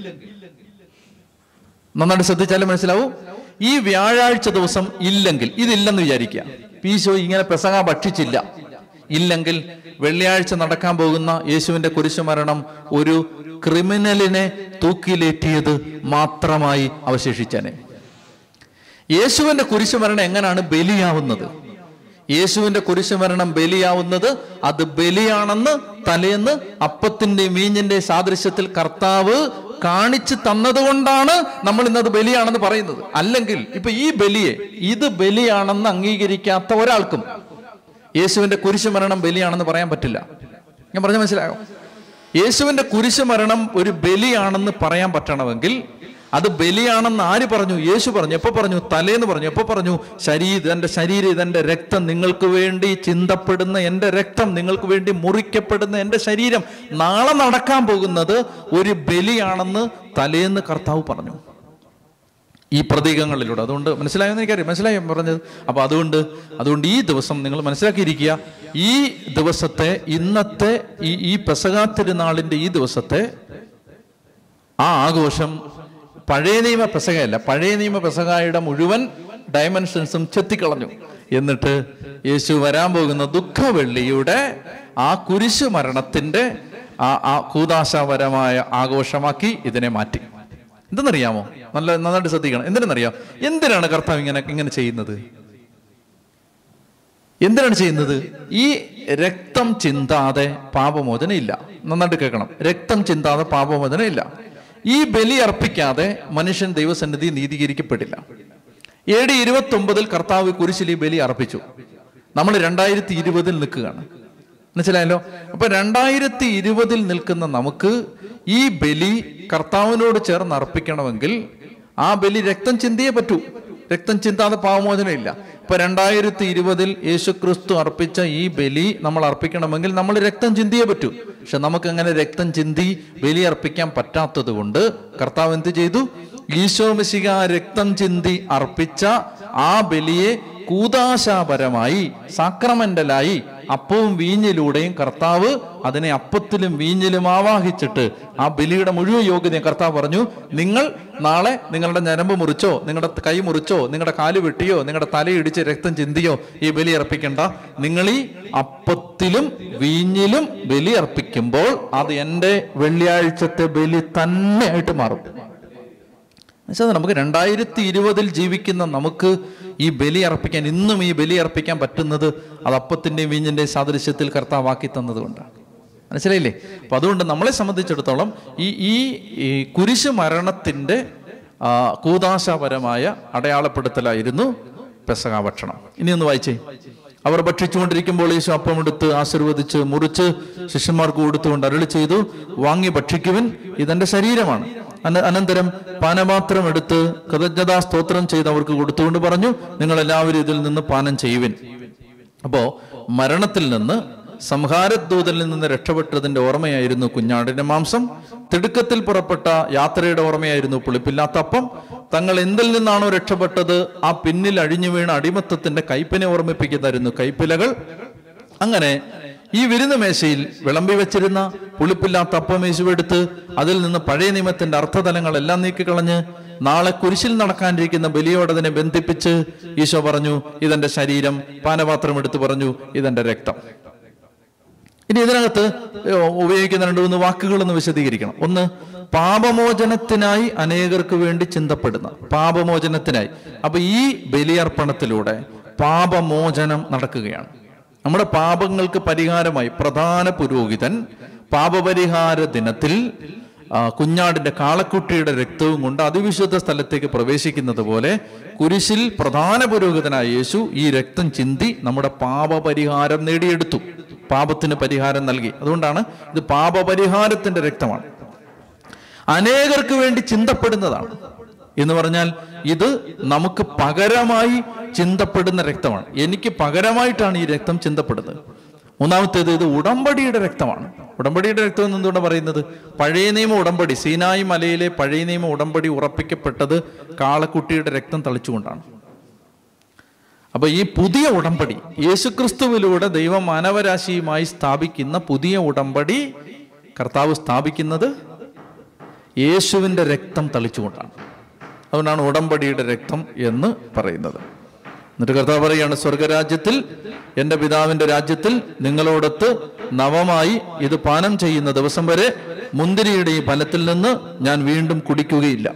നന്നായിട്ട് ശ്രദ്ധിച്ചാലേ മനസ്സിലാവൂ ഈ വ്യാഴാഴ്ച ദിവസം ഇല്ലെങ്കിൽ ഇതില്ലെന്ന് വിചാരിക്കുക പീശോ ഇങ്ങനെ പെസക ഭക്ഷിച്ചില്ല ഇല്ലെങ്കിൽ വെള്ളിയാഴ്ച നടക്കാൻ പോകുന്ന യേശുവിന്റെ കുരിശുമരണം ഒരു ക്രിമിനലിനെ തൂക്കിലേറ്റിയത് മാത്രമായി അവശേഷിച്ചനെ യേശുവിന്റെ കുരിശുമരണം എങ്ങനെയാണ് ബലിയാവുന്നത് യേശുവിന്റെ കുരിശുമരണം ബലിയാവുന്നത് അത് ബലിയാണെന്ന് തലേന്ന് അപ്പത്തിന്റെ വീഞ്ഞിന്റെ സാദൃശ്യത്തിൽ കർത്താവ് കാണിച്ചു തന്നതുകൊണ്ടാണ് നമ്മൾ ഇന്നത് ബലിയാണെന്ന് പറയുന്നത് അല്ലെങ്കിൽ ഇപ്പൊ ഈ ബലിയെ ഇത് ബലിയാണെന്ന് അംഗീകരിക്കാത്ത ഒരാൾക്കും യേശുവിന്റെ കുരിശുമരണം ബലിയാണെന്ന് പറയാൻ പറ്റില്ല ഞാൻ പറഞ്ഞ മനസ്സിലായോ യേശുവിന്റെ കുരിശുമരണം ഒരു ബലിയാണെന്ന് പറയാൻ പറ്റണമെങ്കിൽ അത് ബലിയാണെന്ന് ആര് പറഞ്ഞു യേശു പറഞ്ഞു എപ്പോ പറഞ്ഞു തലേന്ന് പറഞ്ഞു എപ്പോ പറഞ്ഞു ശരീരം എന്റെ ശരീരം ഇതെന്റെ രക്തം നിങ്ങൾക്ക് വേണ്ടി ചിന്തപ്പെടുന്ന എന്റെ രക്തം നിങ്ങൾക്ക് വേണ്ടി മുറിക്കപ്പെടുന്ന എന്റെ ശരീരം നാളെ നടക്കാൻ പോകുന്നത് ഒരു ബലിയാണെന്ന് തലേന്ന് കർത്താവ് പറഞ്ഞു ഈ പ്രതീകങ്ങളിലൂടെ അതുകൊണ്ട് മനസ്സിലായെന്ന് എനിക്കറിയാം മനസ്സിലായോ പറഞ്ഞത് അപ്പൊ അതുകൊണ്ട് അതുകൊണ്ട് ഈ ദിവസം നിങ്ങൾ മനസ്സിലാക്കിയിരിക്കുക ഈ ദിവസത്തെ ഇന്നത്തെ ഈ ഈ പെസകാ തിരുനാളിന്റെ ഈ ദിവസത്തെ ആ ആഘോഷം പഴയ നിയമ പെസകയല്ല പഴയ നിയമ പെസകായുടെ മുഴുവൻ ഡയമെൻഷൻസും ചെത്തിക്കളഞ്ഞു എന്നിട്ട് യേശു വരാൻ പോകുന്ന ദുഃഖവെള്ളിയുടെ ആ കുരിശു മരണത്തിന്റെ ആ ആ കൂതാശപരമായ ആഘോഷമാക്കി ഇതിനെ മാറ്റി എന്തെന്നറിയാമോ നല്ല നന്നായിട്ട് ശ്രദ്ധിക്കണം എന്തിനെന്നറിയാം എന്തിനാണ് കർത്താവ് ഇങ്ങനെ ഇങ്ങനെ ചെയ്യുന്നത് എന്തിനാണ് ചെയ്യുന്നത് ഈ രക്തം ചിന്താതെ പാപമോചനം ഇല്ല നന്നായിട്ട് കേൾക്കണം രക്തം ചിന്താതെ പാപമോചനം ഇല്ല ഈ ബലി അർപ്പിക്കാതെ മനുഷ്യൻ ദൈവസന്നിധി നീതീകരിക്കപ്പെടില്ല എ ഡി ഇരുപത്തി ഒമ്പതിൽ കർത്താവ് കുരിശിൽ ഈ ബലി അർപ്പിച്ചു നമ്മൾ രണ്ടായിരത്തി ഇരുപതിൽ നിൽക്കുകയാണ് മനസ്സിലായല്ലോ അപ്പൊ രണ്ടായിരത്തി ഇരുപതിൽ നിൽക്കുന്ന നമുക്ക് ഈ ബലി കർത്താവിനോട് ചേർന്ന് അർപ്പിക്കണമെങ്കിൽ ആ ബലി രക്തം ചിന്തിയേ പറ്റൂ രക്തം ചിന്താതെ പാവമോചനം ഇല്ല ഇപ്പൊ രണ്ടായിരത്തി ഇരുപതിൽ യേശു ക്രിസ്തു അർപ്പിച്ച ഈ ബലി നമ്മൾ അർപ്പിക്കണമെങ്കിൽ നമ്മൾ രക്തം ചിന്തിയേ പറ്റൂ പക്ഷെ നമുക്ക് അങ്ങനെ രക്തം ചിന്തി ബലി അർപ്പിക്കാൻ പറ്റാത്തത് കൊണ്ട് കർത്താവ് എന്ത് ചെയ്തു ഈശോ മിശിക രക്തം ചിന്തി അർപ്പിച്ച ആ ബലിയെ കൂതാശാപരമായി സാക്രമെന്റലായി അപ്പവും വീഞ്ഞിലൂടെയും കർത്താവ് അതിനെ അപ്പത്തിലും വീഞ്ഞിലും ആവാഹിച്ചിട്ട് ആ ബലിയുടെ മുഴുവൻ യോഗ്യതയും കർത്താവ് പറഞ്ഞു നിങ്ങൾ നാളെ നിങ്ങളുടെ ഞരമ്പ് മുറിച്ചോ നിങ്ങളുടെ കൈ മുറിച്ചോ നിങ്ങളുടെ കാല് വെട്ടിയോ നിങ്ങളുടെ തലയിടിച്ച് രക്തം ചിന്തിയോ ഈ ബലി അർപ്പിക്കണ്ട നിങ്ങൾ ഈ അപ്പത്തിലും വീഞ്ഞിലും ബലി അർപ്പിക്കുമ്പോൾ അത് എൻ്റെ വെള്ളിയാഴ്ചത്തെ ബലി തന്നെയായിട്ട് മാറും എന്നുവെച്ചാൽ നമുക്ക് രണ്ടായിരത്തി ഇരുപതിൽ ജീവിക്കുന്ന നമുക്ക് ഈ ബലി അർപ്പിക്കാൻ ഇന്നും ഈ ബലി അർപ്പിക്കാൻ പറ്റുന്നത് അത് അപ്പത്തിൻ്റെയും വീഞ്ഞിൻ്റെയും സാദൃശ്യത്തിൽ കർത്താവാക്കി തന്നത് കൊണ്ടാണ് മനസ്സിലായില്ലേ അപ്പൊ അതുകൊണ്ട് നമ്മളെ സംബന്ധിച്ചിടത്തോളം ഈ ഈ ഈ കുരിശ് മരണത്തിൻ്റെ ആ, കൂതാശാപരമായ അടയാളപ്പെടുത്തലായിരുന്നു പെസക ഭക്ഷണം ഇനി ഒന്ന് വായിച്ചേ അവർ ഭക്ഷിച്ചുകൊണ്ടിരിക്കുമ്പോൾ യേശു അപ്പമെടുത്ത് ആശീർവദിച്ച് മുറിച്ച് ശിഷ്യന്മാർക്ക് കൊടുത്തുകൊണ്ട് അരുളി ചെയ്തു വാങ്ങി ഭക്ഷിക്കുവിൻ ഇതെന്റെ ശരീരമാണ് അന- അനന്തരം പാനപാത്രം എടുത്ത് കൃതജ്ഞതാ സ്തോത്രം ചെയ്ത് അവർക്ക് കൊടുത്തുകൊണ്ട് പറഞ്ഞു നിങ്ങൾ എല്ലാവരും ഇതിൽ നിന്ന് പാനം ചെയ്യുവിൻ അപ്പോ മരണത്തിൽ നിന്ന് സംഹാരദൂതനിൽ നിന്ന് രക്ഷപ്പെട്ടതിന്റെ ഓർമ്മയായിരുന്നു കുഞ്ഞാടിന്റെ മാംസം തിടുക്കത്തിൽ പുറപ്പെട്ട യാത്രയുടെ ഓർമ്മയായിരുന്നു പുളിപ്പില്ലാത്ത അപ്പം തങ്ങൾ എന്തിൽ നിന്നാണോ രക്ഷപ്പെട്ടത് ആ പിന്നിൽ അഴിഞ്ഞു വീണ അടിമത്തത്തിന്റെ കൈപ്പിനെ ഓർമ്മിപ്പിക്കുന്നതായിരുന്നു കൈപ്പിലകൾ അങ്ങനെ ഈ വിരുന്ന് മേശയിൽ വിളമ്പി വെച്ചിരുന്ന പുളിപ്പില്ലാത്ത അപ്പം യേശുവെടുത്ത് അതിൽ നിന്ന് പഴയ നിയമത്തിന്റെ അർത്ഥതലങ്ങളെല്ലാം നീക്കിക്കളഞ്ഞ് നാളെ കുരിശിൽ നടക്കാനിരിക്കുന്ന ബലിയോട് അതിനെ ബന്ധിപ്പിച്ച് ഈശോ പറഞ്ഞു ഇതെന്റെ ശരീരം പാനപാത്രം എടുത്തു പറഞ്ഞു ഇതെന്റെ രക്തം ഇനി ഇതിനകത്ത് ഉപയോഗിക്കുന്ന രണ്ട് മൂന്ന് വാക്കുകളൊന്ന് വിശദീകരിക്കണം ഒന്ന് പാപമോചനത്തിനായി അനേകർക്ക് വേണ്ടി ചിന്തപ്പെടുന്ന പാപമോചനത്തിനായി അപ്പൊ ഈ ബലിയർപ്പണത്തിലൂടെ പാപമോചനം നടക്കുകയാണ് നമ്മുടെ പാപങ്ങൾക്ക് പരിഹാരമായി പ്രധാന പുരോഹിതൻ പാപപരിഹാര ദിനത്തിൽ ആ, കുഞ്ഞാടിന്റെ കാളക്കുട്ടിയുടെ രക്തവും കൊണ്ട് അതിവിശുദ്ധ സ്ഥലത്തേക്ക് പ്രവേശിക്കുന്നത് പോലെ കുരിശിൽ പ്രധാന പുരോഹിതനായ യേശു ഈ രക്തം ചിന്തി നമ്മുടെ പാപപരിഹാരം നേടിയെടുത്തു പാപത്തിന് പരിഹാരം നൽകി അതുകൊണ്ടാണ് ഇത് പാപപരിഹാരത്തിന്റെ രക്തമാണ് അനേകർക്ക് വേണ്ടി ചിന്തപ്പെടുന്നതാണ് എന്ന് പറഞ്ഞാൽ ഇത് നമുക്ക് പകരമായി ചിന്തപ്പെടുന്ന രക്തമാണ് എനിക്ക് പകരമായിട്ടാണ് ഈ രക്തം ചിന്തപ്പെടുന്നത് മൂന്നാമത്തേത് ഇത് ഉടമ്പടിയുടെ രക്തമാണ് ഉടമ്പടിയുടെ രക്തം എന്ന് എന്തുകൊണ്ട് പറയുന്നത് പഴയ നിയമ ഉടമ്പടി സീനായി മലയിലെ പഴയ നിയമ ഉടമ്പടി ഉറപ്പിക്കപ്പെട്ടത് കാളക്കുട്ടിയുടെ രക്തം തളിച്ചുകൊണ്ടാണ് അപ്പൊ ഈ പുതിയ ഉടമ്പടി യേശുക്രിസ്തുവിലൂടെ ദൈവം മാനവരാശിയുമായി സ്ഥാപിക്കുന്ന പുതിയ ഉടമ്പടി കർത്താവ് സ്ഥാപിക്കുന്നത് യേശുവിൻ്റെ രക്തം തളിച്ചുകൊണ്ടാണ് അതുകൊണ്ടാണ് ഉടമ്പടിയുടെ രക്തം എന്ന് പറയുന്നത് എന്നിട്ട് കർത്താവ് പറയാണ് സ്വർഗരാജ്യത്തിൽ എൻ്റെ പിതാവിൻ്റെ രാജ്യത്തിൽ നിങ്ങളോടൊത്ത് നവമായി ഇത് പാനം ചെയ്യുന്ന ദിവസം വരെ മുന്തിരിയുടെ ഈ ഫലത്തിൽ നിന്ന് ഞാൻ വീണ്ടും കുടിക്കുകയില്ല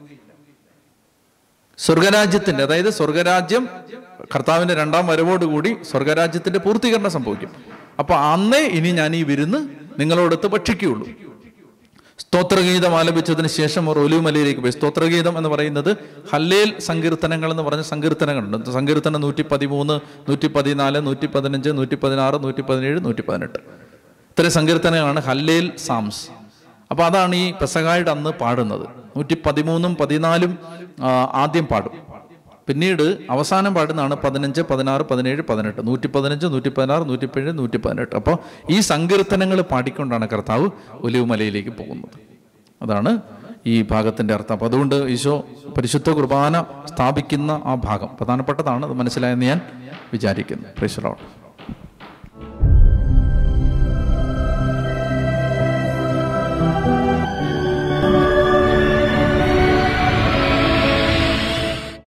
സ്വർഗരാജ്യത്തിന്റെ അതായത് സ്വർഗരാജ്യം കർത്താവിന്റെ രണ്ടാം വരവോടുകൂടി സ്വർഗരാജ്യത്തിന്റെ പൂർത്തീകരണം സംഭവിക്കും അപ്പൊ അന്നേ ഇനി ഞാൻ ഈ വിരുന്ന് നിങ്ങളോടൊത്ത് ഭക്ഷിക്കുകയുള്ളൂ സ്തോത്രഗീതം ആലപിച്ചതിന് ശേഷം അവർ ഒലിവുമലയിലേക്ക് പോയി സ്തോത്രഗീതം എന്ന് പറയുന്നത് ഹല്ലേൽ സങ്കീർത്തനങ്ങൾ എന്ന് പറഞ്ഞ സങ്കീർത്തനങ്ങളുണ്ട് സങ്കീർത്തനം നൂറ്റി പതിമൂന്ന് നൂറ്റി പതിനാല് നൂറ്റി പതിനഞ്ച് നൂറ്റി പതിനാറ് നൂറ്റി പതിനേഴ് നൂറ്റി പതിനെട്ട് ഇത്തരം സങ്കീർത്തനങ്ങളാണ് ഹല്ലേൽ സാംസ് അപ്പൊ അതാണ് ഈ പെസകായുടെ അന്ന് പാടുന്നത് നൂറ്റി പതിമൂന്നും പതിനാലും ആ, ആദ്യം പാടും പിന്നീട് അവസാനം പാടുന്നതാണ് പതിനഞ്ച് പതിനാറ് പതിനേഴ് പതിനെട്ട് നൂറ്റി പതിനഞ്ച് നൂറ്റി പതിനാറ് നൂറ്റി പതിനേഴ് നൂറ്റി പതിനെട്ട് അപ്പോൾ ഈ സങ്കീർത്തനങ്ങൾ പാടിക്കൊണ്ടാണ് കർത്താവ് ഒലിവുമലയിലേക്ക് പോകുന്നത് അതാണ് ഈ ഭാഗത്തിന്റെ അർത്ഥം അപ്പോൾ അതുകൊണ്ട് ഈശോ പരിശുദ്ധ കുർബാന സ്ഥാപിക്കുന്ന ആ ഭാഗം പ്രധാനപ്പെട്ടതാണ് അത് മനസ്സിലായെന്ന് ഞാൻ വിചാരിക്കുന്നു പ്രൈസ് ലോർഡ്